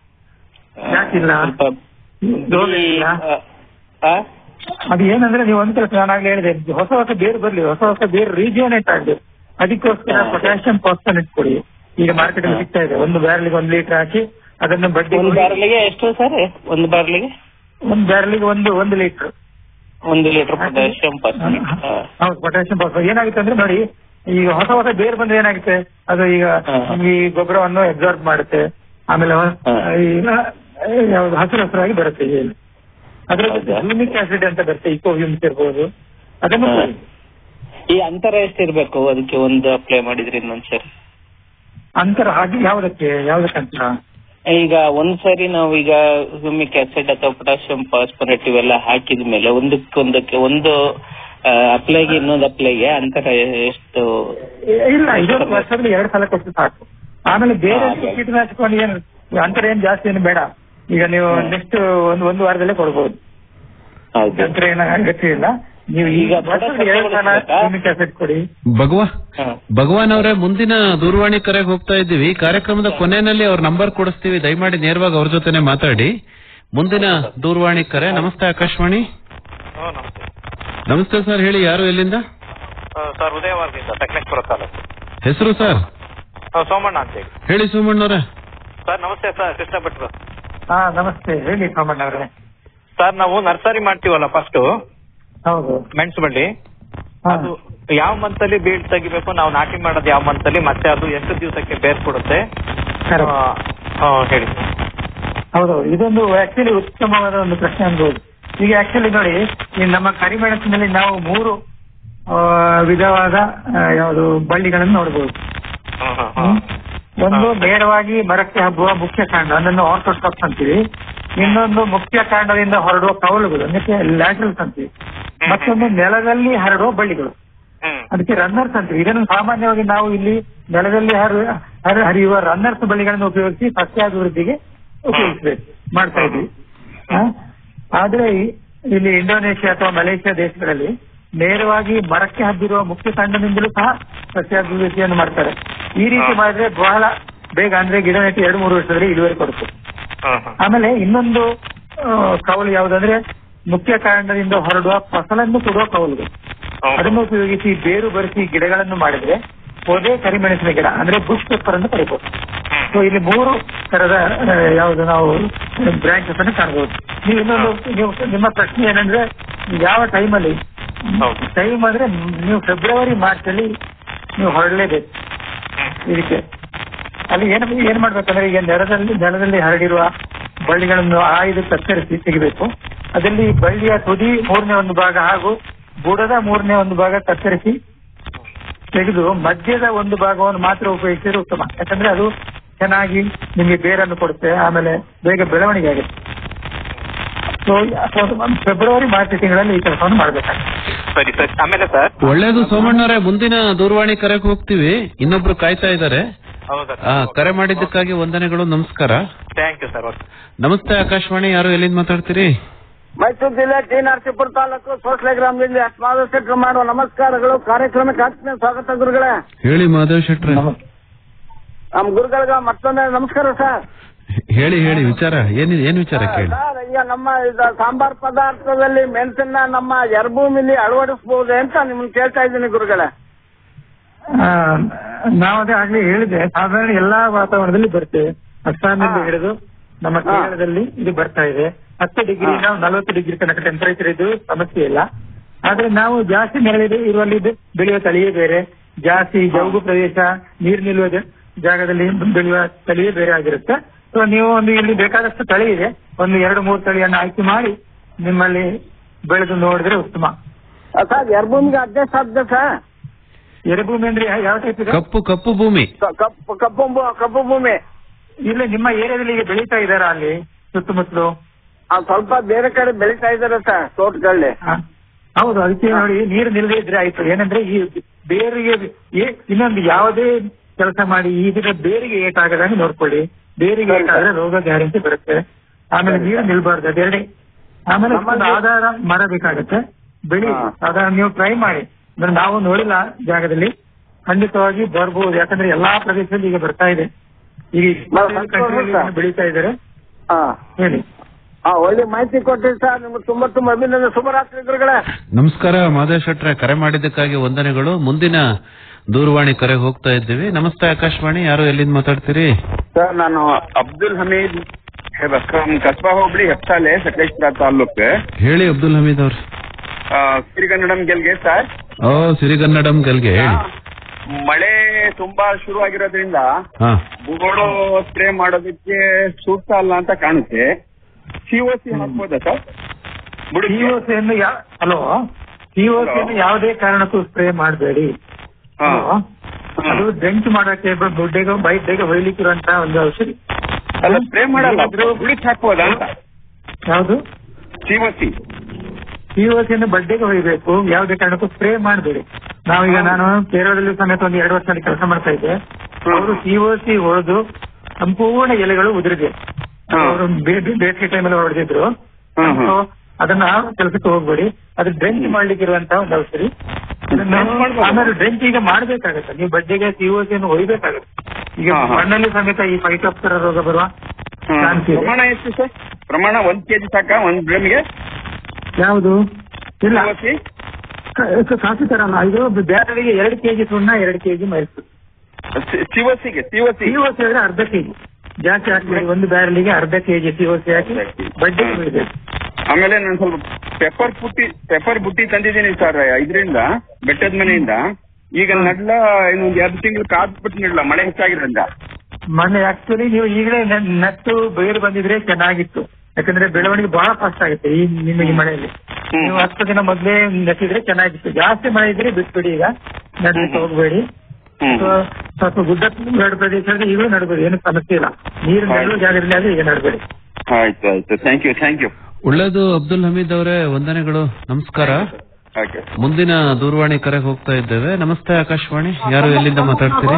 ಆ, ಯಾಕಿಲ್ಲ? ಸ್ವಲ್ಪ ರೋಗ ಬಿಳಿ, ಇಲ್ಲ? ಆ, ಆ? ಅದು ಏನಂದ್ರೆ ನೀವು ಒಂದ್ ಕೆಲಸ ನಾನಾಗ್ಲೇ ಹೇಳಿದೆ ಹೊಸ ಹೊಸ ಬೇರು ಬರ್ಲಿ ಹೊಸ ಹೊಸ ಬೇರು ರೀಜಿಯೋನೇಟ್ ಆಗ್ಬೇಕು ಅದಕ್ಕೋಸ್ಕರ ಹಾ. ಪೊಟ್ಯಾಷಿಯಂ ಫಾಸ್ಫನೇಟ್ ಕೊಡಿ ಈಗ ಮಾರ್ಕೆಟ್ ಅಲ್ಲಿ ಹಾ. ಸಿಗ್ತಾ ಇದೆ ಒಂದು ಬ್ಯಾರಲ್ಗೆ ಒಂದ್ ಲೀಟರ್ ಹಾಕಿ ಅದನ್ನ ಬಡ್ಡಿ ಒಂದು ಬಾರ್ಲಿಗೆ ಎಷ್ಟು ಸರ್ ಒಂದು ಬಾರ್ಲಿಗೆ ಒಂದು ಬ್ಯಾರಲ್ಗೆ ಒಂದು ಒಂದು ಲೀಟರ್ ಒಂದು ಲೀಟರ್ ಪೊಟ್ಯಾಷಿಯಂ ಹೌದು ಪೊಟ್ಯಾಷಿಯಂ ಫಾಸ್ಫೇಟ್ ಏನಾಗುತ್ತೆ ಅಂದ್ರೆ ನೋಡಿ ಈಗ ಹೊಸ ಹೊಸ ಬೇರು ಬಂದ್ರೆ ಏನಾಗುತ್ತೆ ಅದು ಈಗ ಹಾ. ಈ ಗೊಬ್ಬರವನ್ನು ಅಬ್ಸಾರ್ಬ್ ಮಾಡುತ್ತೆ ಆಮೇಲೆ ಹೊ- ಹಾ. ಈಗ ಯಾವ್ದು ಹಸಿರು ಹಸಿರಾಗಿ ಬರುತ್ತೆ ಏನು ಅದ್ರ ಜೊತೆ ಹೌದಾ? ಹ್ಯೂಮಿಕ್ ಆಸಿಡ್ ಅಂತ ಬರುತ್ತೆ ಇಕೋ ಹ್ಯೂಮಿಕ್ ಇರ್ಬೋದು ಅದನ್ನು ಹಾ. ಕೊಡಿ. ಈ ಅಂತರ ಎಷ್ಟಿರ್ಬೇಕು ಅದಕ್ಕೆ ಒಂದು ಅಪ್ಲೈ ಮಾಡಿದ್ರಿ ಇನ್ನೊಂದ್ಸರಿ ಅಂತರ ಹಾಗೆ ಯಾವ್ದಕ್ಕೆ ಯಾವ್ದಕ್ಕೆ ಅಂತರ ಈಗ ಒಂದ್ಸರಿ ನಾವು ಈಗ ಹ್ಯೂಮಿಕ್ ಆಸಿಡ್ ಅಥವಾ ಪೊಟ್ಯಾಷಿಯಂ ಫಾಸ್ಫರೇಟ್ ಇವೆಲ್ಲ ಹಾಕಿದ ಮೇಲೆ ಒಂದಕ್ಕೊಂದಕ್ಕೆ ಒಂದು ಅಪ್ಲೈಗೆ ಇನ್ನೊಂದು ಅಪ್ಲೈಗೆ ಅಂತರ ಎಷ್ಟು ಇಲ್ಲ ಇದೊಂದು ವರ್ಷದಲ್ಲಿ ಎರಡು ಸಲ ಕೊಟ್ಟು ಸಾಕು ಆಮೇಲೆ ಬೇರೆ ಹಾ, ಹಾಗಾಗಿ. ಕೀಟನಾಶಕವನ್ನು ಏನು ಅಂತರ ಏನ್ ಜಾಸ್ತಿ ಏನು ಬೇಡ ಈಗ ನೀವು ಹ್ಮ್. ನೆಕ್ಸ್ಟ್ ಒಂದು ಒಂದು ವಾರದಲ್ಲೇ ಕೊಡ್ಬೋದು ಹೌದು ಅಂತರ ಏನು ಅಗತ್ಯ ಇಲ್ಲ ನೀವು ಈಗ ಈಗ ವರ್ಷದಲ್ಲಿ ಎರಡು ಸಲ ಬಳಸ್ಬೇಕಾ? ಹ್ಯೂಮಿಕ್ ಆಸಿಡ್ ಕೊಡಿ ಭಗವಾ ಹಾ. ಭಗವಾನ್ ಅವರೇ ಮುಂದಿನ ದೂರವಾಣಿ ಕರೆಗೆ ಹೋಗ್ತಾ ಇದ್ದೀವಿ ಕಾರ್ಯಕ್ರಮದ ಕೊನೆಯಲ್ಲಿ ಅವ್ರ ನಂಬರ್ ಕೊಡಿಸ್ತೀವಿ ದಯಮಾಡಿ ನೇರವಾಗಿ ಅವ್ರ ಜೊತೆನೆ ಮಾತಾಡಿ ಮುಂದಿನ ದೂರವಾಣಿ ಕರೆ ನಮಸ್ತೆ ಆಕಾಶವಾಣಿ ನಮಸ್ತೆ ನಮಸ್ತೆ ಸರ್ ಹೇಳಿ ಯಾರು ಎಲ್ಲಿಂದ ಸರ್ ಉದಯವಾರದಿಂದ ಸಕಲೇಶ್ಪುರ ತಾಲೂಕು ಹೆಸರು ಸರ್ ಆ, ಸೋಮಣ್ಣ ಅಂತ ಹೇಳಿ ಹೇಳಿ ಸೋಮಣ್ಣವ್ರೆ ಸರ್ ನಮಸ್ತೆ ಸರ್ ಕೃಷ್ಣ ಭಟ್ರು ಹಾ ನಮಸ್ತೆ ಹೇಳಿ ಸೋಮಣ್ಣ ಅವರೇ ಸರ್ ನಾವು ನರ್ಸರಿ ಮಾಡ್ತೀವಲ್ಲ ಫಸ್ಟ್ ಹೌದು ಮೆಣಸು ಬಳ್ಳಿ ಹಾ. ಅದು ಯಾವ ಮಂತ್ ಅಲ್ಲಿ ಬೀಳ್ ತೆಗಿಬೇಕು ನಾವು ನಾಟಿ ಮಾಡೋದು ಯಾವ ಮಂತ್ ಅಲ್ಲಿ ಮತ್ತೆ ಅದು ಎಷ್ಟು ದಿವಸಕ್ಕೆ ಬೇರ್ ಕೊಡುತ್ತೆ Correct. ಆ, ಆ, ಹೇಳಿ ಹೌದು ಇದೊಂದು ಆಕ್ಚುಲಿ ಉತ್ತಮವಾದ ಒಂದು ಪ್ರಶ್ನೆ ಅನ್ಬೋದು ಈಗ ಆಕ್ಚುಲಿ ನೋಡಿ ಈ ನಮ್ಮ ಕರಿಮೆಣಸಿನಲ್ಲಿ ನಾವು ಮೂರು ಆ, ವಿಧವಾದ ಆ, ಯಾವುದು ಬಳ್ಳಿಗಳನ್ನು ನೋಡಬಹುದು ಹ್ಮ್, ಹ್ಮ್, ಹ್ಮ್. ಹ್ಮ್. ಒಂದು ಹಾ. ನೇರವಾಗಿ ಮರಕ್ಕೆ ಹಬ್ಬುವ ಮುಖ್ಯ ಕಾಂಡ ಅದನ್ನು ಆರ್ಥೋಸ್ಟಾಪ್ಸ್ ಅಂತೀವಿ ಇನ್ನೊಂದು ಮುಖ್ಯ ಕಾಂಡದಿಂದ ಹೊರಡುವ ಕವಲುಗಳು ಅದಕ್ಕೆ ಲ್ಯಾಟ್ರಲ್ಸ್ ಅಂತೀವಿ ಮತ್ತೊಂದು ನೆಲದಲ್ಲಿ ಹರಡುವ ಬಳ್ಳಿಗಳು ಹ್ಮ್ ಅದಕ್ಕೆ ರನ್ನರ್ಸ್ ಅಂತೀವಿ ಇದನ್ನು ಸಾಮಾನ್ಯವಾಗಿ ನಾವು ಇಲ್ಲಿ ನೆಲದಲ್ಲಿ ಹರ- ಹರ- ಹರಿಯುವ ರನ್ನರ್ಸ್ ಬಳ್ಳಿಗಳನ್ನು ಉಪಯೋಗಿಸಿ ಸಸ್ಯಾಭಿವೃದ್ಧಿಗೆ ಉಪಯೋಗಿಸಬೇಕು ಮಾಡ್ತಾ ಇದ್ವಿ ಆ? ಆದ್ರೆ ಈ- ಇಲ್ಲಿ ಇಂಡೋನೇಷ್ಯಾ ಅಥವಾ ಮಲೇಷ್ಯಾ ದೇಶಗಳಲ್ಲಿ ನೇರವಾಗಿ ಮರಕ್ಕೆ ಹಬ್ಬಿರುವ ಮುಖ್ಯ ಕಾಂಡದಿಂದಲೂ ಸಹ ಸಸ್ಯಾಭಿವೃದ್ಧಿಯನ್ನು ಮಾಡ್ತಾರೆ ಈ ರೀತಿ ಮಾಡಿದ್ರೆ ಬಹಳ ಬೇಗ ಅಂದ್ರೆ ಗಿಡ ನೆಟ್ಟು ಎರಡು ಮೂರು ವರ್ಷದಲ್ಲಿ ಇಳುವರಿ ಕೊಡುತ್ತೆ ಹ್ಮ್ ಹ್ಮ್ ಆಮೇಲೆ ಇನ್ನೊಂದು ಆ, ಕವಲು ಯಾವುದಂದ್ರೆ ಮುಖ್ಯ ಕಾಂಡದಿಂದ ಹೊರಡುವ ಫಸಲನ್ನು ಕೊಡುವ ಕವಲುಗಳು ಹೌದು. ಅದನ್ನು ಉಪಯೋಗಿಸಿ ಬೇರು ಬರಿಸಿ ಗಿಡಗಳನ್ನು ಮಾಡಿದ್ರೆ ಪೊದೆ ಕರಿಮೆಣಸಿನ ಗಿಡ ಅಂದ್ರೆ ಬುಷ್ ಪೆಪ್ಪರ್ ಅನ್ನು ಪಡಿಬಹುದು ಸೊ ಇಲ್ಲಿ ಮೂರು ತರದ ಆ, ಯಾವುದು ನಾವು ಬ್ರಾಂಚಸ್ ಅನ್ನು ಕಾಣಬಹುದು ನೀವು ಇನ್ನೊಂದು ನೀವು ನಿಮ್ಮ ಪ್ರಶ್ನೆ ಏನಂದ್ರೆ ಯಾವ ಟೈಮಲ್ಲಿ ಹೌದು. ಟೈಮ್ ಅಂದ್ರೆ ನೀವು ಫೆಬ್ರವರಿ ಮಾರ್ಚ್ ಅಲ್ಲಿ ನೀವು ಹೊರಡಲೇಬೇಕು ಇದಕ್ಕೆ ಅಲ್ಲಿ ಏನ್ ಏನ್ ಮಾಡ್ಬೇಕಂದ್ರೆ ಈಗ ನೆಲದಲ್ಲಿ ನೆಲದಲ್ಲಿ ಹರಡಿರುವ ಬಳ್ಳಿಗಳನ್ನು ಆಯ್ದು ಕತ್ತರಿಸಿ ತೆಗಿಬೇಕು ಅದರಲ್ಲಿ ಬಳ್ಳಿಯ ತುದಿ ಮೂರನೇ ಒಂದು ಭಾಗ ಹಾಗೂ ಬುಡದ ಮೂರನೇ ಒಂದು ಭಾಗ ಕತ್ತರಿಸಿ ತೆಗೆದು ಮಧ್ಯದ ಒಂದು ಭಾಗವನ್ನು ಮಾತ್ರ ಉಪಯೋಗಿಸಿದ್ರೆ ಉತ್ತಮ ಯಾಕಂದ್ರೆ ಅದು ಚೆನ್ನಾಗಿ ನಿಮಗೆ ಬೇರನ್ನು ಕೊಡುತ್ತೆ ಆಮೇಲೆ ಬೇಗ ಬೆಳವಣಿಗೆ ಆಗುತ್ತೆ ಸೊ ಫೆಬ್ರವರಿ ಮಾರ್ಚ್ ತಿಂಗಳಲ್ಲಿ ಈ ಕೆಲಸವನ್ನು ಮಾಡ್ಬೇಕಾಗುತ್ತೆ ಸರಿ ಸರಿ ಆಮೇಲೆ ಸರ್ ಒಳ್ಳೇದು ಸೋಮಣ್ಣರೇ ಮುಂದಿನ ದೂರವಾಣಿ ಕರೆಗೆ ಹೋಗ್ತೀವಿ ಇನ್ನೊಬ್ರು ಕಾಯ್ತಾ ಇದ್ದಾರೆ ಹೌದಾ ಆ, ಕರೆ ಮಾಡಿದ್ದಕ್ಕಾಗಿ ವಂದನೆಗಳು ನಮಸ್ಕಾರ ಥ್ಯಾಂಕ್ ಯು ಸರ್ ಓಕೆ ನಮಸ್ತೆ ಆಕಾಶವಾಣಿ ಯಾರು ಎಲ್ಲಿಂದ ಮಾತಾಡ್ತೀರಿ ಮೈಸೂರು ಜಿಲ್ಲೆ ಟಿ ನರಸೀಪುರ ತಾಲೂಕು ಸೋಸ್ಲೆ ಗ್ರಾಮದಲ್ಲಿ ಅಸ್ಮಾದಶೆಟ್ರು ಮಾಡುವ ನಮಸ್ಕಾರಗಳು ಕಾರ್ಯಕ್ರಮಕ್ಕೆ ಆತ್ಮೀಯ ಸ್ವಾಗತ ಗುರುಗಳೇ ಹೇಳಿ ಮಾಧವ್ ಶೆಟ್ರೆ ನಮ್ಮ ಗುರುಗಳಿಗೆ ಮತ್ತೊಂದು ನಮಸ್ಕಾರ ಸರ್ ಹೇಳಿ ಹೇಳಿ ವಿಚಾರ ಏನ್ ಏನ್ ವಿಚಾರ ಕೇಳಿ ಸರ್ ಈಗ ನಮ್ಮ ಇದು ಸಾಂಬಾರ್ ಪದಾರ್ಥದಲ್ಲಿ ಮೆಣಸನ್ನ ನಮ್ಮ ಎರ್ಭೂಮಿಲಿ ಅಳವಡಿಸಬಹುದೇ ಅಂತ ನಿಮ್ಗೆ ಕೇಳ್ತಾ ಇದ್ದೀನಿ ಗುರುಗಳೇ ಆ, ನಾವು ಅದೇ ಆಗ್ಲೇ ಹೇಳಿದೆ ಸಾಧಾರಣ ಎಲ್ಲಾ ವಾತಾವರಣದಲ್ಲಿ ಬರ್ತೇವೆ ಅಸ್ಸಾಮಿಂದ ಹಾ. ಹಿಡಿದು ನಮ್ಮ ಹಾ. ಕೇರಳದಲ್ಲಿ ಇದು ಬರ್ತಾ ಇದೆ ಹತ್ತು ಡಿಗ್ರಿ ನಾವು ನಲವತ್ತು ಡಿಗ್ರಿ ತನಕ ಟೆಂಪರೇಚರ್ ಇದ್ದು ಸಮಸ್ಯೆ ಇಲ್ಲ ಆದ್ರೆ ನಾವು ಜಾಸ್ತಿ ನೆರಳಿದೆ ಇರುವಲ್ಲಿ ಇದು ಬೆಳೆಯುವ ತಳಿಯೇ ಬೇರೆ ಜಾಸ್ತಿ ಜೌಗು ಪ್ರದೇಶ ನೀರು ನಿಲ್ಲುವ ಜ- ಜಾಗದಲ್ಲಿ ಬೆಳೆಯುವ ತಳಿಯೇ ಬೇರೆ ಆಗಿರುತ್ತೆ ಸೊ ನೀವು ಒಂದು ಇಲ್ಲಿ ಬೇಕಾದಷ್ಟು ತಳಿ ಇದೆ ಒಂದು ಎರಡು ಮೂರು ತಳಿಯನ್ನು ಆಯ್ಕೆ ಮಾಡಿ ನಿಮ್ಮಲ್ಲಿ ಬೆಳೆದು ನೋಡಿದ್ರೆ ಉತ್ತಮ ಆ, ಸರ್ ಎರ್ಭೂಮಿಗೆ ಅಡ್ಜಸ್ಟ್ ಆಗಿದೆ ಸರ್ ಎರೆಭೂಮಿ ಅಂದ್ರೆ ಯಾ- ಯಾವ ಟೈಪ್ ಇದೆ ಕಪ್ಪು ಕಪ್ಪು ಭೂಮಿ ಕ- ಕಪ್ಪು ಕಪ್ಪು ಭೂ- ಕಪ್ಪು ಭೂಮಿ ಇಲ್ಲ ನಿಮ್ಮ ಏರಿಯಾದಲ್ಲಿ ಈಗ ಬೆಳೀತಾ ಇದಾರ ಅಲ್ಲಿ ಸುತ್ತಮುತ್ತಲು ಆ, ಸ್ವಲ್ಪ ಬೇರೆ ಕಡೆ ಬೆಳೀತಾ ಇದ್ದಾರೆ ಸರ್ ತೋಟಗಳಲ್ಲಿ ಹ? ಹೌದು ಅದಕ್ಕೆ ನೋಡಿ ನೀರು ನಿಲ್ಲದೆ ಇದ್ರೆ ಆಯ್ತು ಏನಂದ್ರೆ ಈ ಬೇರಿಗೆ ಏ- ಇನ್ನೊಂದು ಯಾವುದೇ ಕೆಲಸ ಮಾಡಿ ಇದರ ಬೇರಿಗೆ ಏಟಾಗದಂಗೆ ನೋಡ್ಕೊಳ್ಳಿ ಬೇರಿಗೆ ಏಟಾದ್ರೆ ರೋಗ ಗ್ಯಾರಂಟಿ ಬರುತ್ತೆ ಆಮೇಲೆ ನೀರು ನಿಲ್ಬಾರ್ದು ಅದೆರಡೇ ಆಮೇಲೆ ಒಂದು ಆಧಾರ ಮರ ಬೇಕಾಗುತ್ತೆ ಬೆಳಿ ಹಾ. ಅದನ್ನ ನೀವು ಟ್ರೈ ಮಾಡಿ ಅಂದ್ರೆ ನಾವು ನೋಡಿಲ್ಲ ಜಾಗದಲ್ಲಿ ಖಂಡಿತವಾಗಿ ಬರ್ಬೋದು ಯಾಕಂದ್ರೆ ಎಲ್ಲಾ ಪ್ರದೇಶದಲ್ಲಿ ಈಗ ಬರ್ತಾ ಇದೆ ಈಗ ಬ- ಕಂಟ್ರಿಯಲ್ಲಿ ಬರ್ತಾ ಇದೆ. ಬೆಳೀತಾ ಇದ್ದಾರೆ ಹಾ ಹೇಳಿ ಹಾ ಒಳ್ಳೆ ಮಾಹಿತಿ ಕೊಟ್ಟಿರಿ ಸರ್ ನಿಮ್ಗೆ ತುಂಬಾ ತುಂಬಾ ಅಭಿನಂದನೆ ಶುಭರಾತ್ರಿ ಗುರುಗಳೇ ನಮಸ್ಕಾರ ಮಾಧವ್ ಶೆಟ್ರೆ ಕರೆ ಮಾಡಿದ್ದಕ್ಕಾಗಿ ವಂದನೆಗಳು ಮುಂದಿನ ದೂರವಾಣಿ ಕರೆ ಹೋಗ್ತಾ ಇದ್ದೀವಿ ನಮಸ್ತೆ ಆಕಾಶವಾಣಿ ಯಾರು ಎಲ್ಲಿಂದ ಮಾತಾಡ್ತೀರಿ ಸರ್ ನಾನು ಅಬ್ದುಲ್ ಹಮೀದ್ ಫ್ರಮ್ ಕಸ್ಬಾ ಹೋಬಳಿ ಹೆಪ್ಸಾಲೆ ಸಕಲೇಶ್ಪುರ ತಾಲೂಕ್ ಹೇಳಿ ಅಬ್ದುಲ್ ಹಮೀದ್ ಅವ್ರು ಆ, ಸಿರಿಗನ್ನಡಂ ಗೆಲ್ಗೆ ಸರ್ ಓ ಸಿರಿಗನ್ನಡಂ ಗಲ್ಗೆ ಹೇಳಿ ಮಳೆ ತುಂಬಾ ಶುರು ಆಗಿರೋದ್ರಿಂದ ಹಾ ಬುಗೋಡು ಸ್ಪ್ರೇ ಮಾಡೋದಕ್ಕೆ ಸೂಕ್ತ ಅಲ್ಲ ಅಂತ ಕಾಣುತ್ತೆ ಸಿಒಸಿ ಹಾಕ್ಬೋದಾ ಸರ್ ಬುಡಕ್ಕೆ? ಟಿಒಸಿಯನ್ನು ಹಲೋ ಟಿಒಸಿಯನ್ನು ಯಾವುದೇ ಕಾರಣಕ್ಕೂ ಸ್ಪ್ರೇ ಮಾಡಬೇಡಿ ಹಾ. ಅದು ಡ್ರೆಂಚ್ ಮಾಡಕ್ಕೆ ಬುಡ್ಡೆಗೆ ಬೈಡ್ಡೆಗೆ ಹೊಯ್ಲಿಕ್ಕಿರುವಂತ ಒಂದು ಔಷಧಿ ಅಲ್ಲ ಸ್ಪ್ರೇ ಮಾಡಲ್ಲ ಇದ್ರೂ- ಬುಡಕ್ಕೆ ಹಾಕ್ಬೋದಾ ಅಂತ ಯಾವುದು ಸಿಒಸಿ ಟಿಒಸಿಯನ್ನು ಬಡ್ಡೆಗೆ ಹೊಯ್ಬೇಕು ಯಾವುದೇ ಕಾರಣಕ್ಕೂ ಸ್ಪ್ರೇ ಮಾಡಬೇಡಿ ನಾವೀಗ ನಾನು ಕೇರಳದಲ್ಲಿ ಸಮೇತ ಒಂದು ಎರಡು ವರ್ಷದಲ್ಲಿ ಕೆಲಸ ಮಾಡ್ತಾ ಇದ್ದೆ ಅವರು ಟಿಒಸಿ ಹೊಡೆದು ಸಂಪೂರ್ಣ ಎಲೆಗಳು ಉದುರಿದೆ ಹಾ. ಅವರು ಬೇಸಿಗೆ ಟೈಮಲ್ಲಿ ಹೊಡೆದಿದ್ರು ಹ್ಮ್, ಹ್ಮ್. So, ಅದನ್ನ ಕೆಲಸಕ್ಕೆ ಹೋಗ್ಬೇಡಿ ಅದು ಡ್ರೆಂಚ್ ಮಾಡ್ಲಿಕ್ಕೆ ಇರುವಂತಹ ಒಂದು ಔಷಧಿ ಅದನ್ನ Drench ಮಾಡ್ಬೋದಾ? ಆಮೇಲೆ ಡ್ರೆಂಚ್ ಈಗ ಮಾಡ್ಬೇಕಾಗತ್ತೆ ನೀವು ಬಡ್ಡೆಗೆ ಸಿಒಸಿಯನ್ನು ಒಯ್ಬೇಕಾಗತ್ತೆ ಈಗ ಹಾ, ಹಾ. ಮಣ್ಣಲ್ಲಿ ಸಮೇತ ಈ ಫೈಟೋಪ್ತರ ರೋಗ ಬರುವ ಹ್ಮ್. ಚಾನ್ಸ್ ಇದೆ ಪ್ರಮಾಣ ಎಷ್ಟು ಸರ್ ಪ್ರಮಾಣ ಒಂದ್ ಕೆಜಿ ಸಾಕ ಒಂದ್ ಗ್ರಾಮ್ಗೆ ಯಾವುದು ಇಲ್ಲ ಸಿಒಸಿ ಕ- ಕಾಫಿ ತರ ಅಲ್ಲ ಇದು ಬ್ಯಾರಳಿಗೆ ಎರಡು ಕೆಜಿ ಸುಣ್ಣ ಎರಡು ಕೆಜಿ ಮೈಸೂರು ಸಿಒಸಿಗೆ ಸಿಒಸಿ ಸಿಒಸಿ ಅಂದ್ರೆ ಅರ್ಧ ಕೆಜಿ ಜಾಸ್ತಿ ಹಾಕ್ಬೇಡಿ ಒಂದು ಬ್ಯಾರಲಿಗೆ ಅರ್ಧ ಕೆಜಿ ಸಿಒಸಿ ಹಾಕಿ ಬಡ್ಡಿ ಬಿಡಬೇಕು ಆಮೇಲೆ ನಾನು ಸ್ವಲ್ಪ ಪೆಪ್ಪರ್ ಪುಟ್ಟಿ ಪೆಪ್ಪರ್ ಬುಟ್ಟಿ ತಂದಿದ್ದೀನಿ ಸರ್ ಇದರಿಂದ ಬೆಟ್ಟದ ಮನೆಯಿಂದ ಈಗ ನಡ್ಲ ಇನ್ನೊಂದು ಎರಡು ತಿಂಗಳು ಕಾದ್ಬಿಟ್ಟು ನಡ್ಲ ಮಳೆ ಹೆಚ್ಚಾಗಿರೋದ್ರಿಂದ ಮೊನ್ನೆ ಆಕ್ಚುಲಿ ನೀವು ಈಗಲೇ ನೆ- ನಟ್ಟು ಬೇರು ಬಂದಿದ್ರೆ ಚೆನ್ನಾಗಿತ್ತು ಯಾಕಂದ್ರೆ ಬೆಳವಣಿಗೆ ಬಹಳ ಫಾಸ್ಟ್ ಆಗುತ್ತೆ ಈ ನಿಮ್ಮ ಈ ಮಳೆಯಲ್ಲಿ ಹ್ಮ್. ನೀವು ಹತ್ತು ದಿನ ಮೊದಲೇ ನೆಟ್ಟಿದ್ರೆ ಚೆನ್ನಾಗಿತ್ತು ಜಾಸ್ತಿ ಮಳೆ ಇದ್ರೆ ಬಿಟ್ಬಿಡಿ ಈಗ ನಡ್ಲಿಕ್ಕೆ ಹೋಗ್ಬೇಡಿ ಅಥವಾ ಸ್ವಲ್ಪ ಗುಡ್ಡ ಎರಡು ಪ್ರದೇಶ ಆದ್ರೆ ಈಗಲೂ ನಡಬೇಡಿ ಏನು ಸಮಸ್ಯೆ ಇಲ್ಲ ನೀರು ನೆರಳು ಜಾಗದಲ್ಲಿ ಆದ್ರೆ ಈಗ ನಡಬೇಡಿ ಆಯ್ತು ಆಯ್ತು ಥ್ಯಾಂಕ್ ಯು ಥ್ಯಾಂಕ್ ಯು ಒಳ್ಳೇದು ಅಬ್ದುಲ್ ಹಮೀದ್ ಅವರೇ ವಂದನೆಗಳು ನಮಸ್ಕಾರ ಓಕೆ ಮುಂದಿನ ದೂರವಾಣಿ ಕರೆಗೆ ಹೋಗ್ತಾ ಇದ್ದೇವೆ ನಮಸ್ತೆ ಆಕಾಶವಾಣಿ ಯಾರು ಎಲ್ಲಿಂದ ಮಾತಾಡ್ತೀರಿ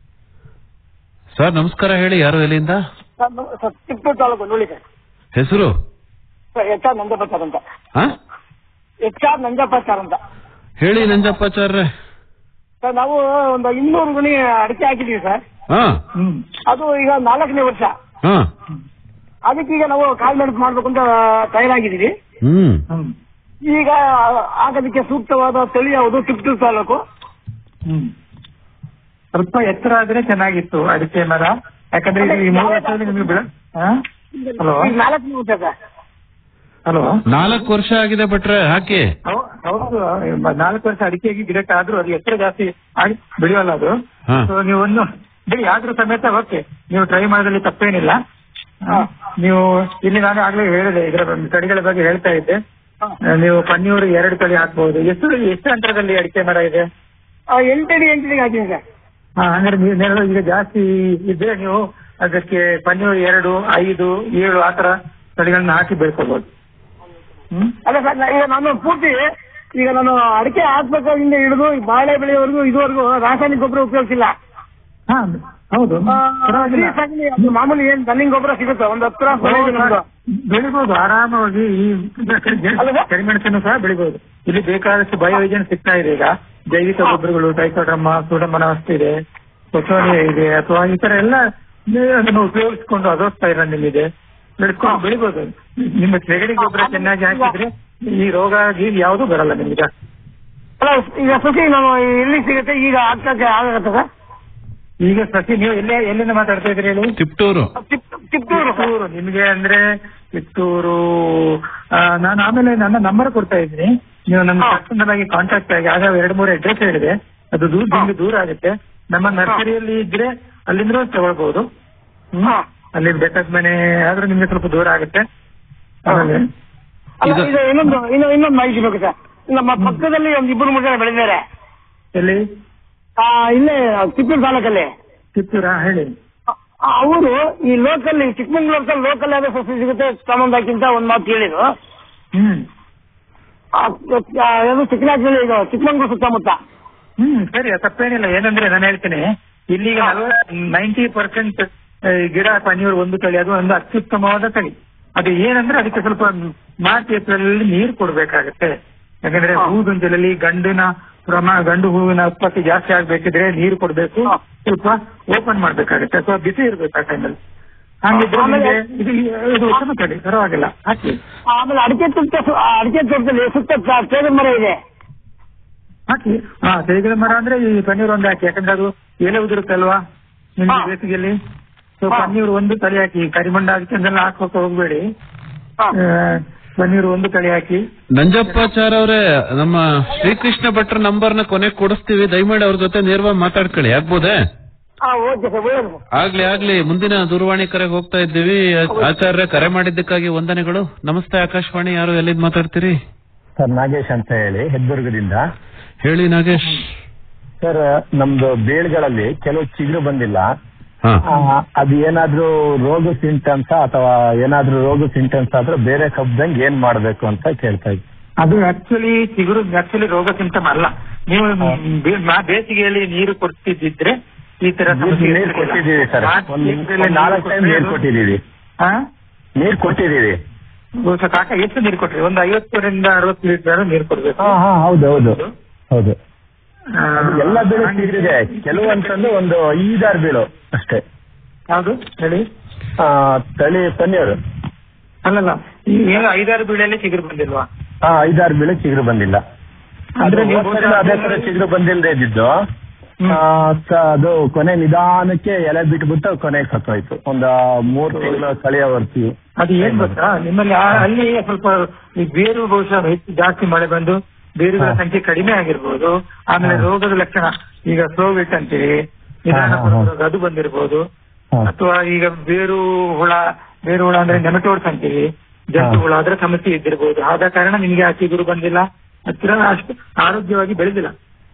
ಸರ್ ನಮಸ್ಕಾರ ಹೇಳಿ ಯಾರು ಎಲ್ಲಿಂದ ಸರ್ ತಿಪ್ಪೂರು ತಾಲೂಕು ನುಳಿ ಸರ್ ಹೆಸರು ಸರ್ ಎಚ್ ಆರ್ ನಂಜಪ್ಪಾಚಾರ್ ಅಂತ ಹಾ ಎಚ್ ಆರ್ ನಂಜಪ್ಪಾಚಾರ್ ಅಂತ ಹೇಳಿ ನಂಜಪ್ಪಾಚಾರ್ರೆ ಸರ್ ನಾವು ಒಂದು ಇನ್ನೂರು ಗುಣಿ ಅಡಿಕೆ ಹಾಕಿದೀವಿ ಸರ್ ಹಾ ಅದು ಈಗ ನಾಲ್ಕನೇ ವರ್ಷ ಹಾ ಅದಕ್ಕೀಗ ನಾವು ಕಾಳು ಮೆಣಸು ಮಾಡ್ಬೇಕು ಅಂತ ತಯಾರಾಗಿದ್ದೀವಿ ಹ್ಮ್ ಈಗ ಆಗೋದಕ್ಕೆ ಸೂಕ್ತವಾದ ತಳಿ ಯಾವುದು ತಿಪ್ಟೂರು ತಾಲೂಕು ಹ್ಮ್ ಸ್ವಲ್ಪ ಎತ್ತರ ಆದ್ರೆ ಚೆನ್ನಾಗಿತ್ತು ಅಡಿಕೆ ಮರ ಯಾಕಂದ್ರೆ ಇದು ಈ ಮೂರು ವರ್ಷದಲ್ಲಿ ನಿಮ್ಗೆ ಬೆಳೆ ಹಲೋ ಈಗ ನಾಲ್ಕನೇ ವರ್ಷ ಸರ್ ಹಲೋ ನಾಲ್ಕು ವರ್ಷ ಆಗಿದೆ ಭಟ್ರೆ ಹಾಕಿ ಹೌ- ಹೌದು ಮ- ನಾಲ್ಕು ವರ್ಷ ಅಡಿಕೆಗೆ ಗಿಡಕ್ಕೆ ಆದ್ರೂ ಅದು ಎತ್ತರ ಜಾಸ್ತಿ ಆಗಿ ಬೆಳೆಯೋಲ್ಲ ಅದು ಹಾ. ಸೊ ನೀವು ಒಂದು ಬಿಡಿ ಆದ್ರೂ ಸಮೇತ ಓಕೆ ನೀವು ಟ್ರೈ ಮಾಡೋದ್ರಲ್ಲಿ ತಪ್ಪೇನಿಲ್ಲ ಆ, ನೀವು ಇಲ್ಲಿ ನಾನು ಆಗ್ಲೇ ಹೇಳಿದೆ ಇದರ ಒಂದು ತಳಿಗಳ ಬಗ್ಗೆ ಹೇಳ್ತಾ ಇದ್ದೆ ಆ, ನೀವು ಪನ್ನೀರು ಎರಡು ತಳಿ ಹಾಕ್ಬಹುದು ಎಷ್ಟು ಎಷ್ಟು ಅಂತರದಲ್ಲಿ ಅಡಿಕೆ ಮರ ಇದೆ ಆ, ಎಂಟಡಿ ಎಂಟಡಿಗೆ ಹಾಕಿದ್ದೀನಿ ಸರ್ ಹಾ ಅಂದ್ರೆ ನೀವು ನೆರಳು ಈಗ ಜಾಸ್ತಿ ಇದ್ರೆ ನೀವು ಅದಕ್ಕೆ ಪನ್ನೀರು ಎರಡು ಐದು ಏಳು ಆತರ ತಳಿಗಳನ್ನ ಹಾಕಿ ಬೆಳ್ಕೋಬಹುದು ಹ್ಮ್ ಅಲ್ಲ ಸರ್ ನಾ- ಈಗ ನಾನು ಪೂರ್ತಿ ಈಗ ನಾನು ಅಡಿಕೆ ಹಾಕ್ಬೇಕಾಗಿಂದ ಹಿಡಿದು ಈ ಬಾಳೆ ಬೆಳೆಯವರೆಗೂ ಇದುವರೆಗೂ ರಾಸಾಯನಿಕ ಗೊಬ್ಬರ ಉಪಯೋಗಿಸಿಲ್ಲ ಹಾ ಹೌದು ಆ, ಪರವಾಗಿಲ್ಲ. ಈ ಸಗಣಿ ಅದು ಮಾಮೂಲಿ ಏನ್ ದನಿಂಗ್ ಗೊಬ್ಬರ ಸಿಗುತ್ತೆ ಒಂದು ಹತ್ರ ಬೆಳಿಬಹುದು ಆರಾಮವಾಗಿ ಈ ಕರಿಮೆಣಸನ್ನು ಸಹ ಬೆಳಿಬಹುದು ಇಲ್ಲಿ ಬೇಕಾದಷ್ಟು ಬಯೋವಿಜನ್ ಸಿಗ್ತಾ ಇದೆ ಈಗ ಜೈವಿಕ ಗೊಬ್ಬರಗಳು ಟೈಕೋಡ್ರಮ್ಮ ಸೂಡಮನವಸ್ತು ಇದೆ ಕೊಸೋನಿಯ ಇದೆ ಅಥವಾ ಈ ತರ ಎಲ್ಲ ನೀವು ಅದನ್ನು ಉಪಯೋಗಿಸ್ಕೊಂಡು ಅಜೋಸ್ತಾ ಇದೆ ಬೆಳೆಸ್ಕೊಂಡು ಬೆಳಿಬಹುದು ನಿಮ್ಮ ಸೆಗಣಿ ಗೊಬ್ಬರ ಚೆನ್ನಾಗಿ ಹಾಕಿದ್ರೆ ಈ ರೋಗ ಗೀಗ ಯಾವುದು ಬರಲ್ಲ ನಿಮ್ಗೆ ಅಲ್ಲ ಈಗ ಸಸಿ ನಾನು ಎಲ್ಲಿ ಸಿಗುತ್ತೆ ಈಗ ಹಾಕಕ್ಕೆ ಆಗತ್ತೆ ಸರ್ ಈಗ ಸಸಿ ನೀವು ಎಲ್ಲೇ ಎಲ್ಲಿಂದ ಮಾತಾಡ್ತಾ ಇದ್ರಿ ಹೇಳಿ ತಿಪ್ಟೂರು ಕಿತ್ತೂರು ಕಿತ್ತೂರು ನಿಮ್ಗೆ ಅಂದ್ರೆ ಕಿತ್ತೂರು ಆ, ನಾನು ಆಮೇಲೆ ನನ್ನ ನಂಬರ್ ಕೊಡ್ತಾ ಇದ್ದೀನಿ ನೀವು ನನ್ನ ಪರ್ಸನಲ್ ಆಗಿ ಕಾಂಟ್ಯಾಕ್ಟ್ ಆಗಿ ಆಗ ಎರಡು ಮೂರು ಅಡ್ರೆಸ್ ಹೇಳಿದೆ ಅದು ದೂರ ನಿಮ್ಗೆ ದೂರ ಆಗುತ್ತೆ ನಮ್ಮ ನರ್ಸರಿಯಲ್ಲಿ ಇದ್ರೆ ಅಲ್ಲಿಂದ ತಗೊಳ್ಬಹುದು ಹ್ಮ್ ಅಲ್ಲಿ ಬೆಟ್ಟದ ಮನೆ ಆದ್ರೂ ನಿಮ್ಗೆ ಸ್ವಲ್ಪ ದೂರ ಆಗುತ್ತೆ ಆಮೇಲೆ ಅಲ್ಲ ಇದು ಇನ್ನೊಂದು ಇನ್ನು ಇನ್ನೊಂದು ಮಾಹಿತಿ ಬೇಕು ಸರ್ ನಮ್ಮ ಪಕ್ಕದಲ್ಲಿ ಒಂದು ಇಬ್ಬರು ಮೂರು ಜನ ಬೆಳೆದಿದ್ದಾರೆ ಎಲ್ಲಿ ಆ, ಇಲ್ಲೇ ಕಿತ್ತೂರು ತಾಲೂಕಲ್ಲಿ ಕಿತ್ತೂರಾ ಹೇಳಿ ಅವರು ಈ ಲೋಕಲ್ ಚಿಕ್ಕಮಂಗ್ಳೂರ್ ಲೋಕಲ್ ಯಾವ್ದೋ ಸಸಿ ಸಿಗುತ್ತೆ ಸಂಬಂಧಕ್ಕಿಂತ ಒಂದ್ ಮಾತು ಹೇಳಿದ್ರು ಹ್ಮ್ ಯಾವುದು ಚಿಕ್ಕನಾಗ್ನಲ್ಲಿ ಇದು ಚಿಕ್ಕಮಂಗ್ಳೂರು ಸುತ್ತಮುತ್ತ ಹ್ಮ್ ಸರಿ ಅದು ತಪ್ಪೇನಿಲ್ಲ ಏನಂದ್ರೆ ನಾನು ಹೇಳ್ತೀನಿ ಇಲ್ಲಿಗ ನೈಂಟಿ ಪರ್ಸೆಂಟ್ ಗಿಡ ಪನ್ನೀರ್ ಒಂದು ತಳಿ ಅದು ಒಂದು ಅತ್ಯುತ್ತಮವಾದ ತಳಿ ಅದು ಏನಂದ್ರೆ ಅದಕ್ಕೆ ಸ್ವಲ್ಪ ಮಾರ್ಚ್ ಏಪ್ರಿಲ್ ಅಲ್ಲಿ ನೀರು ಕೊಡ್ಬೇಕಾಗತ್ತೆ ಯಾಕಂದ್ರೆ ಹೂಗುಂಜಲಲ್ಲಿ ಗಂಡಿನ ಪ್ರಮಾಣ ಗಂಡು ಹೂವಿನ ಉತ್ಪತ್ತಿ ಜಾಸ್ತಿ ಆಗ್ಬೇಕಿದ್ರೆ ನೀರು ಕೊಡ್ಬೇಕು ಸ್ವಲ್ಪ ಓಪನ್ ಮಾಡ್ಬೇಕಾಗತ್ತೆ ಅಥವಾ ಬಿಸಿ ಇರ್ಬೇಕು ಆ ಟೈಮಲ್ಲಿ ಹಂಗಿದ್ರೆ ನಿಮ್ಗೆ ಇದು ಇದು ಉತ್ತಮ ತಳಿ ಪರವಾಗಿಲ್ಲ ಹಾಕಿ ಆಮೇಲೆ ಅಡಿಕೆ ತುತ್ತ ಅಡಿಕೆ ತೋಟದಲ್ಲಿ ಸುತ್ತ ತೇಗದ ಮರ ಇದೆ ಹಾಕಿ ಹಾ ತೇಗಿನ ಮರ ಅಂದ್ರೆ ಈ ಪನ್ನೀರ್ ಒಂದು ಹಾಕಿ ಯಾಕಂದ್ರೆ ಅದು ಎಲೆ ಉದುರುತ್ತಲ್ವಾ ನಿಮ್ಗೆ ಬೇಸಿಗೆಯಲ್ಲಿ ಸೊ ಪನ್ನೀರ್ ಒಂದು ತಳಿ ಹಾಕಿ ಕರಿಮಂಡ ಅದಕ್ಕೆ ಅದೆಲ್ಲ ಹಾಕೋಕೆ ಹೋಗ್ಬೇಡಿ ಆ, ಪನ್ನೀರ್ ಒಂದು ತಳಿ ಹಾಕಿ ನಂಜಪ್ಪಾಚಾರ್ ಅವರೇ ನಮ್ಮ ಶ್ರೀಕೃಷ್ಣ ಭಟ್ರ ನಂಬರ್ನ ಕೊನೆಗೆ ಕೊಡಿಸ್ತೀವಿ ದಯಮಾಡಿ ಅವ್ರ ಜೊತೆ ನೇರವಾಗಿ ಮಾತಾಡ್ಕೊಳ್ಳಿ ಆಗ್ಬೋದೇ ಹಾ ಓಕೆ ಸರ್ ಒಳ್ಳೇದು ಆಗ್ಲಿ ಆಗ್ಲಿ ಮುಂದಿನ ದೂರವಾಣಿ ಕರೆಗೆ ಹೋಗ್ತಾ ಇದ್ದೀವಿ ಆಚಾರ್ಯ ಕರೆ ಮಾಡಿದ್ದಕ್ಕಾಗಿ ವಂದನೆಗಳು ನಮಸ್ತೆ ಆಕಾಶವಾಣಿ ಯಾರು ಎಲ್ಲಿಂದ ಮಾತಾಡ್ತೀರಿ ಸರ್ ನಾಗೇಶ್ ಅಂತ ಹೇಳಿ ಹೆಬ್ಬುರ್ಗದಿಂದ ಹೇಳಿ ನಾಗೇಶ್ ಸರ್ ನಮ್ದು ಬೇಳ್ಗಳಲ್ಲಿ ಕೆಲವು ಚಿಗುರು ಬಂದಿಲ್ಲ ಹಾ ಆ, ಅದು ಏನಾದ್ರೂ ರೋಗ ಸಿಂಟಮ್ಸ್ ಅಥವಾ ಏನಾದ್ರೂ ರೋಗ ಸಿಂಟಮ್ಸ್ ಆದ್ರೆ ಬೇರೆ ಕಬ್ದಂಗ್ ಏನ್ ಮಾಡ್ಬೇಕು ಅಂತ ಕೇಳ್ತಾ ಇದ್ವಿ ಅದು ಆಕ್ಚುಲಿ ಚಿಗುರು ಆಕ್ಚುಲಿ ರೋಗ ಸಿಂಟಮ್ ಅಲ್ಲ ನೀವು ಬೇ- ಮಾ- ಬೇಸಿಗೆಯಲ್ಲಿ ನೀರು ಕೊಡ್ತಿದ್ದಿದ್ರೆ ಈ ತರ ಸಮಸ್ಯೆ ನೀರ್ ಇರ್ತಿರ್ಲಿಲ್ಲ. ಕೊಟ್ಟಿದ್ದೀವಿ ಸರ್ ಮಾರ್ಚ್ ಒಂದ್ ಏಪ್ರಿಲ್ ಅಲ್ಲಿ ನಾಲ್ಕು ಟೈಮ್ ನೀರ್ ಕೊಟ್ಟಿದ್ದೀವಿ ಹಾ ನೀರ್ ಕೊಟ್ಟಿದ್ದೀವಿ ಬಹುಶಃ ಕಾಕ ಎಷ್ಟು ನೀರು ಕೊಟ್ರಿ ಒಂದು ಐವತ್ತರಿಂದ ಅರವತ್ತು ಲೀಟರ್ ನೀರು ಕೊಡ್ಬೇಕು ಹಾ ಹಾ ಹೌದು ಹೌದು ಹೌದು ಆ, ಎಲ್ಲ ಬೀಳು ಚಿಗುರಿದೆ ಕೆಲವು ಅಂತಂದು ಒಂದು ಐದಾರು ಬೀಳು ಅಷ್ಟೇ ಯಾವುದು ಹೇಳಿ ಆ, ತಳಿ ಪನ್ನೀರ್ ಅಲ್ಲಲ್ಲ ಈ ಏನು ಐದಾರು ಬೀಳಲ್ಲಿ ಚಿಗುರು ಬಂದಿಲ್ವಾ ಹಾ ಐದಾರು ಬೀಳು ಚಿಗುರು ಬಂದಿಲ್ಲ ಅಂದ್ರೆ ಅಂದ್ರೆ ನೀವು ಅದೇ ತರ ಚಿಗುರು ಬಂದಿಲ್ಲದೆ ಇದ್ದಿದ್ದು ಆ, ಸ- ಅದು ಕೊನೆ ನಿಧಾನಕ್ಕೆ ಎಲೆ ಬಿಟ್ಬಿಟ್ಟು ಕೊನೆಗೆ ಸತ್ತೋಯ್ತು ಒಂದು ಮೂರ್ ತಿಂಗಳು ಕಳೆಯವರ್ತಿ ಅದು ಏನ್ ಗೊತ್ತಾ ನಿಮ್ಮಲ್ಲಿ ಆ- ಅಲ್ಲಿ ಸ್ವಲ್ಪ ಈ ಬೇರು ಬಹುಶಃ ಹೆಚ್ಚು ಜಾಸ್ತಿ ಮಳೆ ಬಂದು ಬೇರುಗಳ ಸಂಖ್ಯೆ ಕಡಿಮೆ ಆಗಿರ್ಬೋದು ಆಮೇಲೆ ರೋಗದ ಲಕ್ಷಣ ಈಗ ಸೋವಿಟ್ ಅಂತೀವಿ ನಿಧಾನ ಹಾ, ಹಾ, ಹಾ. ರೋಗ ಅದು ಬಂದಿರ್ಬೋದು ಅಥವಾ ಈಗ ಬೇರು ಹುಳ ಬೇರು ಹುಳ ಅಂದ್ರೆ ನೆಮಟೋಡ್ಸ್ ಅಂತೀವಿ ಜಂತು ಹುಳ ಅದರ ಸಮಸ್ಯೆ ಇದ್ದಿರ್ಬೋದು ಆದ ಕಾರಣ ನಿಮ್ಗೆ ಆ ಚಿಗುರು ಬಂದಿಲ್ಲ ಹತ್ತಿರ ಅಷ್ಟು ಆರೋಗ್ಯವಾಗಿ ಬೆಳೆದಿಲ್ಲ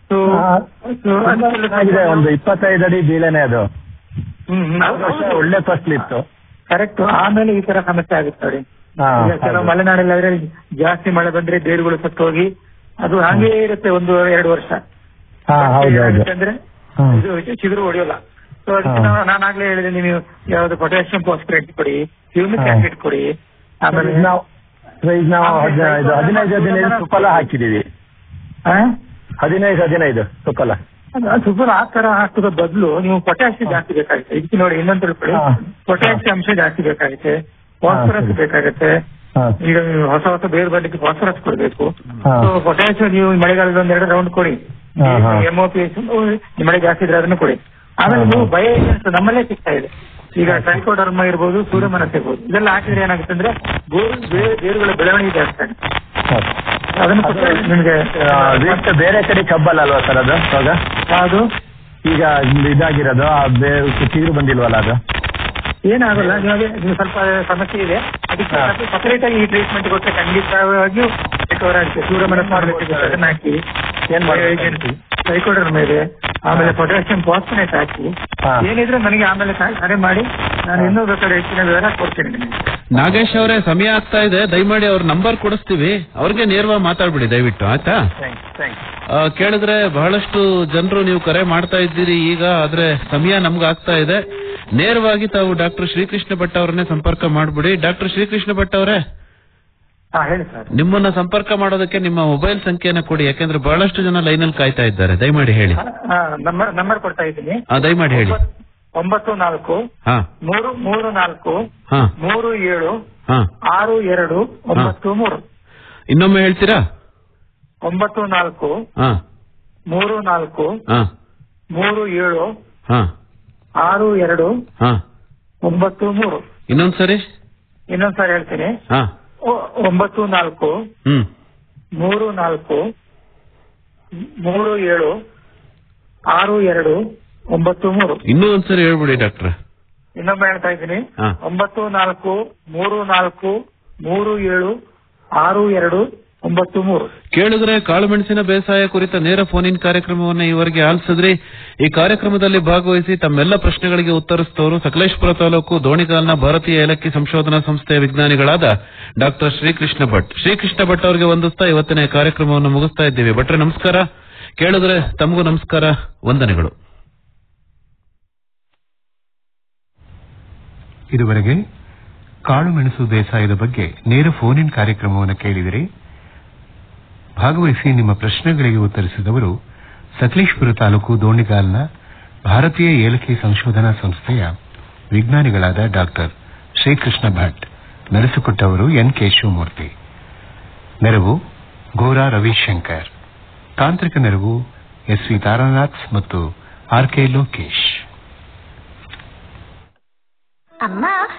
ಆಗಿದೆ ಒಂದು ಇಪ್ಪತ್ತೈದು ಅಡಿ ಬೀಳೆನೆ ಅದು ಹ್ಮ್ ಹೋದ್ ವರ್ಷ ಒಳ್ಳೆ ಫಸಲ್ ಇತ್ತು ಕರೆಕ್ಟ್ ಆಮೇಲೆ ಈ ತರ ಸಮಸ್ಯೆ ಆಗುತ್ತೆ ನೋಡಿ ಹಾ, ಈಗ ಕೆಲವು ಹೌದು. ಮಲೆನಾಡಲ್ಲಾದ್ರೆ ಜಾಸ್ತಿ ಮಳೆ ಬಂದ್ರೆ ಬೇರುಗಳು ಸತ್ತೋಗಿ ಅದು ಹಾಗೇ ಇರುತ್ತೆ ಒಂದು ಎರಡು ವರ್ಷ ಹಾ ಹೌದು ಹೌದು ಏನಾಗುತ್ತೆ ಅಂದ್ರೆ ಹ್ಮ್. ಇದು ಚಿಗುರು ಹೊಡೆಯೋಲ್ಲ ಸೊ ಅದಕ್ಕೆ ಹಾ. ನಾವು ನಾನಾಗ್ಲೇ ಹೇಳಿದೆ ನೀವು ಯಾವ್ದು ಪೊಟ್ಯಾಸಿಯಂ ಫಾಸ್ಫೇಟ್ ಕೊಡಿ ಹ್ಯೂಮಿಕ್ ಹಾ. ಆಸಿಡ್ ಕೊಡಿ ಆಮೇಲೆ ಈಗ ನಾವು ಈಗ ನಾವು ಹದಿನೈದು ಇದು ಹದಿನೈದು ಹದಿನೈದು ಸುಫಲ ಹಾಕಿದೀವಿ ಆ? ಹದಿನೈದು ಹದಿನೈದು ಸುಫಲ ಅದು ಸುಫಲ ಆ ತರ ಹಾಕೋದ ಬದಲು ನೀವು ಪೊಟ್ಯಾಸಿಯಂ ಜಾಸ್ತಿ ಬೇಕಾಗುತ್ತೆ ಇದಕ್ಕೆ ನೋಡಿ ಇನ್ನೊಂದು ತಿಳ್ಕೊಳ್ಳಿ ಹಾ. ಪೊಟ್ಯಾಸಿಯಂ ಅಂಶ ಜಾಸ್ತಿ ಬೇಕಾಗುತ್ತೆ ಫಾಸ್ಫರಸ್ ಸರಿ. ಬೇಕಾಗುತ್ತೆ ಹಾ. ಈಗ ನೀವು ಹೊಸ ಹೊಸ ಬೇರು ಬರ್ಲಿಕ್ಕೆ ಫಾಸ್ಫರಸ್ ಕೊಡಬೇಕು ಹಾ. ಸೊ ಪೊಟ್ಯಾಸಿಯಂ ನೀವು ಮಳೆಗಾಲದ ಒಂದೆರಡು ರೌಂಡ್ ಕೊಡಿ ಹಾ, ಹಾ. ಎಮ್ಒಪಿ ಮಳೆ ಜಾಸ್ತಿ ಇದ್ರೆ ಅದನ್ನು ಕೊಡಿ ಆಮೇಲೆ ಹಾ, ನೀವು ಹಾ. ಬಯೋ ನಮ್ಮಲ್ಲೇ ಸಿಗ್ತಾ ಇದೆ ಈಗ ಟ್ರೈಕೋಡರ್ಮ ಇರ್ಬೋದು ಸೂರ್ಯಮನಸ್ ಇರ್ಬೋದು ಇದೆಲ್ಲ ಹಾಕಿದ್ರೆ ಏನಾಗುತ್ತೆ ಅಂದ್ರೆ ಬೋರು ಬೇ- ಬೇರುಗಳ ಬೆಳವಣಿಗೆ ಜಾಸ್ತಿ ಆಗುತ್ತೆ ಅದನ್ನು ಕೊಟ್ಟರೆ ನಿಮ್ಗೆ ಆ, ವೀಟ್ ಬೇರೆ ಕಡೆ ಕಬ್ಬಲ್ಲ ಅಲ್ವಾ ಸರ್ ಅದು ಇವಾಗ ಯಾವುದು ಈಗ ಇದಾಗಿರೋದು ಆ ಬೇ- ಚಿಗುರು ಬಂದಿಲ್ವಲ್ಲ ಅದು ಏನಾಗಲ್ಲ ನಿಮಗೆ ನೀವು ಸ್ವಲ್ಪ ಸಮಸ್ಯೆ ಇದೆ ಅದಕ್ಕೆ ಸಪರೇಟ್ ಆಗಿ ಈ ಟ್ರೀಟ್ಮೆಂಟ್ ಕೊಟ್ಟರೆ ಖಂಡಿತವಾಗಿಯೂ ರಿಕವರ್ ಆಗುತ್ತೆ ಸೂರ್ಯಮನಸ್ ಮಾಡಬೇಕು ಅದನ್ನ ಹಾಕಿ ಏನ್ ಮಾಡ್ಬೇಕು? ಟ್ರೈಕೋಡರ್ಮ ಇದೆ ಆಮೇಲೆ ಪೊಟ್ಯಾಸಿಯಂ ಫಾಸ್ಫನೇಟ್ ಹಾಕಿ ಹಾ. ಏನಿದ್ರೆ ನನಗೆ ಆಮೇಲೆ ಕರೆ- ಕರೆ ಮಾಡಿ ನಾನು ಇನ್ನೂ ಬೇಕಾದ್ರೆ ಹೆಚ್ಚಿನ ವಿವರ ಕೊಡ್ತೀನಿ ನಿಮಗೆ ನಾಗೇಶ್ ಅವರೇ ಸಮಯ ಆಗ್ತಾ ಇದೆ ದಯಮಾಡಿ ಅವ್ರ ನಂಬರ್ ಕೊಡಿಸ್ತೀವಿ ಅವ್ರಿಗೆ ನೇರವಾಗಿ ಮಾತಾಡ್ಬಿಡಿ ದಯವಿಟ್ಟು ಆಯ್ತಾ ಆ, ಕೇಳಿದ್ರೆ ಬಹಳಷ್ಟು ಜನರು ನೀವು ಕರೆ ಮಾಡ್ತಾ ಇದ್ದೀರಿ ಈಗ ಆದ್ರೆ ಸಮಯ ನಮ್ಗೆ ಆಗ್ತಾ ಇದೆ ನೇರವಾಗಿ ತಾವು ಡಾಕ್ಟರ್ ಶ್ರೀಕೃಷ್ಣ ಭಟ್ ಅವರನ್ನೇ ಸಂಪರ್ಕ ಮಾಡ್ಬಿಡಿ ಡಾಕ್ಟರ್ ಶ್ರೀಕೃಷ್ಣ ಭಟ್ ಅವರೇ ಹಾ ಹೇಳಿ ಸರ್ ನಿಮ್ಮನ್ನ ಸಂಪರ್ಕ ಮಾಡೋದಕ್ಕೆ ನಿಮ್ಮ ಮೊಬೈಲ್ ಸಂಖ್ಯೆನ ಕೊಡಿ ಯಾಕೆಂದ್ರೆ ಬಹಳಷ್ಟು ಜನ ಲೈನಲ್ಲಿ ಕಾಯ್ತಾ ಇದ್ದಾರೆ ದಯಮಾಡಿ ಹೇಳಿ ನಂಬರ್ ನಂಬರ್ ಕೊಡ್ತಾ ಇದ್ದೀನಿ ಆ, ದಯಮಾಡಿ ಹೇಳಿ ಒಂಬತ್ತು ನಾಲ್ಕು ಹಾ ಮೂರು ಮೂರು ನಾಲ್ಕು ಹಾ ಮೂರು ಏಳು ಹಾ ಆರು ಎರಡು ಒಂಬತ್ತು ಮೂರು ಇನ್ನೊಮ್ಮೆ ಹೇಳ್ತೀರಾ ಒಂಬತ್ತು ನಾಲ್ಕು ಹಾ ಮೂರು ನಾಲ್ಕು ಹಾ ಮೂರು ಏಳು ಹಾ ಆರು ಎರಡು ಹಾ ಒಂಬತ್ತು ಮೂರು ಇನ್ನೊಂದ್ಸರಿ ಇನ್ನೊಂದ್ಸಾರಿ ಹೇಳ್ತೀನಿ ಹಾ ಒ- ಒಂಬತ್ತು ನಾಲ್ಕು ಹ್ಮ್ ಮೂರು ನಾಲ್ಕು ಮೂರು ಏಳು ಆರು ಎರಡು ಒಂಬತ್ತು ಮೂರು ಇನ್ನೂ ಒಂದ್ಸರಿ ಹೇಳ್ಬಿಡಿ ಡಾಕ್ಟ್ರೆ ಇನ್ನೊಮ್ಮೆ ಹೇಳ್ತಾ ಇದ್ದೀನಿ ಹಾ. ಒಂಬತ್ತು ನಾಲ್ಕು ಮೂರು ನಾಲ್ಕು ಮೂರು ಏಳು ಆರು ಎರಡು ಒಂಬತ್ತು ಮೂರು ಕೇಳಿದ್ರೆ ಕಾಳುಮೆಣಸಿನ ಬೇಸಾಯ ಕುರಿತ ನೇರ ಫೋನ್ ಇನ್ ಕಾರ್ಯಕ್ರಮವನ್ನ ಈವರೆಗೆ ಆಲಿಸಿದ್ರಿ ಈ ಕಾರ್ಯಕ್ರಮದಲ್ಲಿ ಭಾಗವಹಿಸಿ ತಮ್ಮೆಲ್ಲ ಪ್ರಶ್ನೆಗಳಿಗೆ ಉತ್ತರಿಸಿದವರು ಸಕಲೇಶ್ಪುರ ತಾಲೂಕು ದೋಣಿಗಾಲ್ನ ಭಾರತೀಯ ಏಲಕ್ಕಿ ಸಂಶೋಧನಾ ಸಂಸ್ಥೆಯ ವಿಜ್ಞಾನಿಗಳಾದ ಡಾಕ್ಟರ್ ಶ್ರೀಕೃಷ್ಣ ಭಟ್ ಶ್ರೀಕೃಷ್ಣ ಭಟ್ ಅವರಿಗೆ ವಂದಿಸ್ತಾ ಇವತ್ತಿನ ಈ ಕಾರ್ಯಕ್ರಮವನ್ನು ಮುಗಿಸ್ತಾ ಇದ್ದೀವಿ ಭಟ್ರೆ ನಮಸ್ಕಾರ ಕೇಳಿದ್ರೆ ತಮಗೂ ನಮಸ್ಕಾರ ವಂದನೆಗಳು ಇದುವರೆಗೆ ಕಾಳುಮೆಣಸು ಬೇಸಾಯದ ಬಗ್ಗೆ ನೇರ ಫೋನ್ ಇನ್ ಕಾರ್ಯಕ್ರಮವನ್ನು ಕೇಳಿದಿರಿ ಭಾಗವಹಿಸಿ ನಿಮ್ಮ ಪ್ರಶ್ನೆಗಳಿಗೆ ಉತ್ತರಿಸಿದವರು ಸಕಲೇಶ್ಪುರ ತಾಲೂಕು ದೋಣಿಗಾಲ್ನ ಭಾರತೀಯ ಏಲಕ್ಕಿ ಸಂಶೋಧನಾ ಸಂಸ್ಥೆಯ ವಿಜ್ಞಾನಿಗಳಾದ ಡಾಕ್ಟರ್ ಶ್ರೀಕೃಷ್ಣ ಭಟ್ ನಡೆಸಿಕೊಟ್ಟವರು ಎನ್ ಕೆ ಶಿವಮೂರ್ತಿ ನೆರವು ಗೋರಾ ರವಿಶಂಕರ್ ತಾಂತ್ರಿಕ ನೆರವು ಎಸ್ ವಿ ತಾರಾನಾಥ್ ಮತ್ತು ಆರ್ ಕೆ ಲೋಕೇಶ್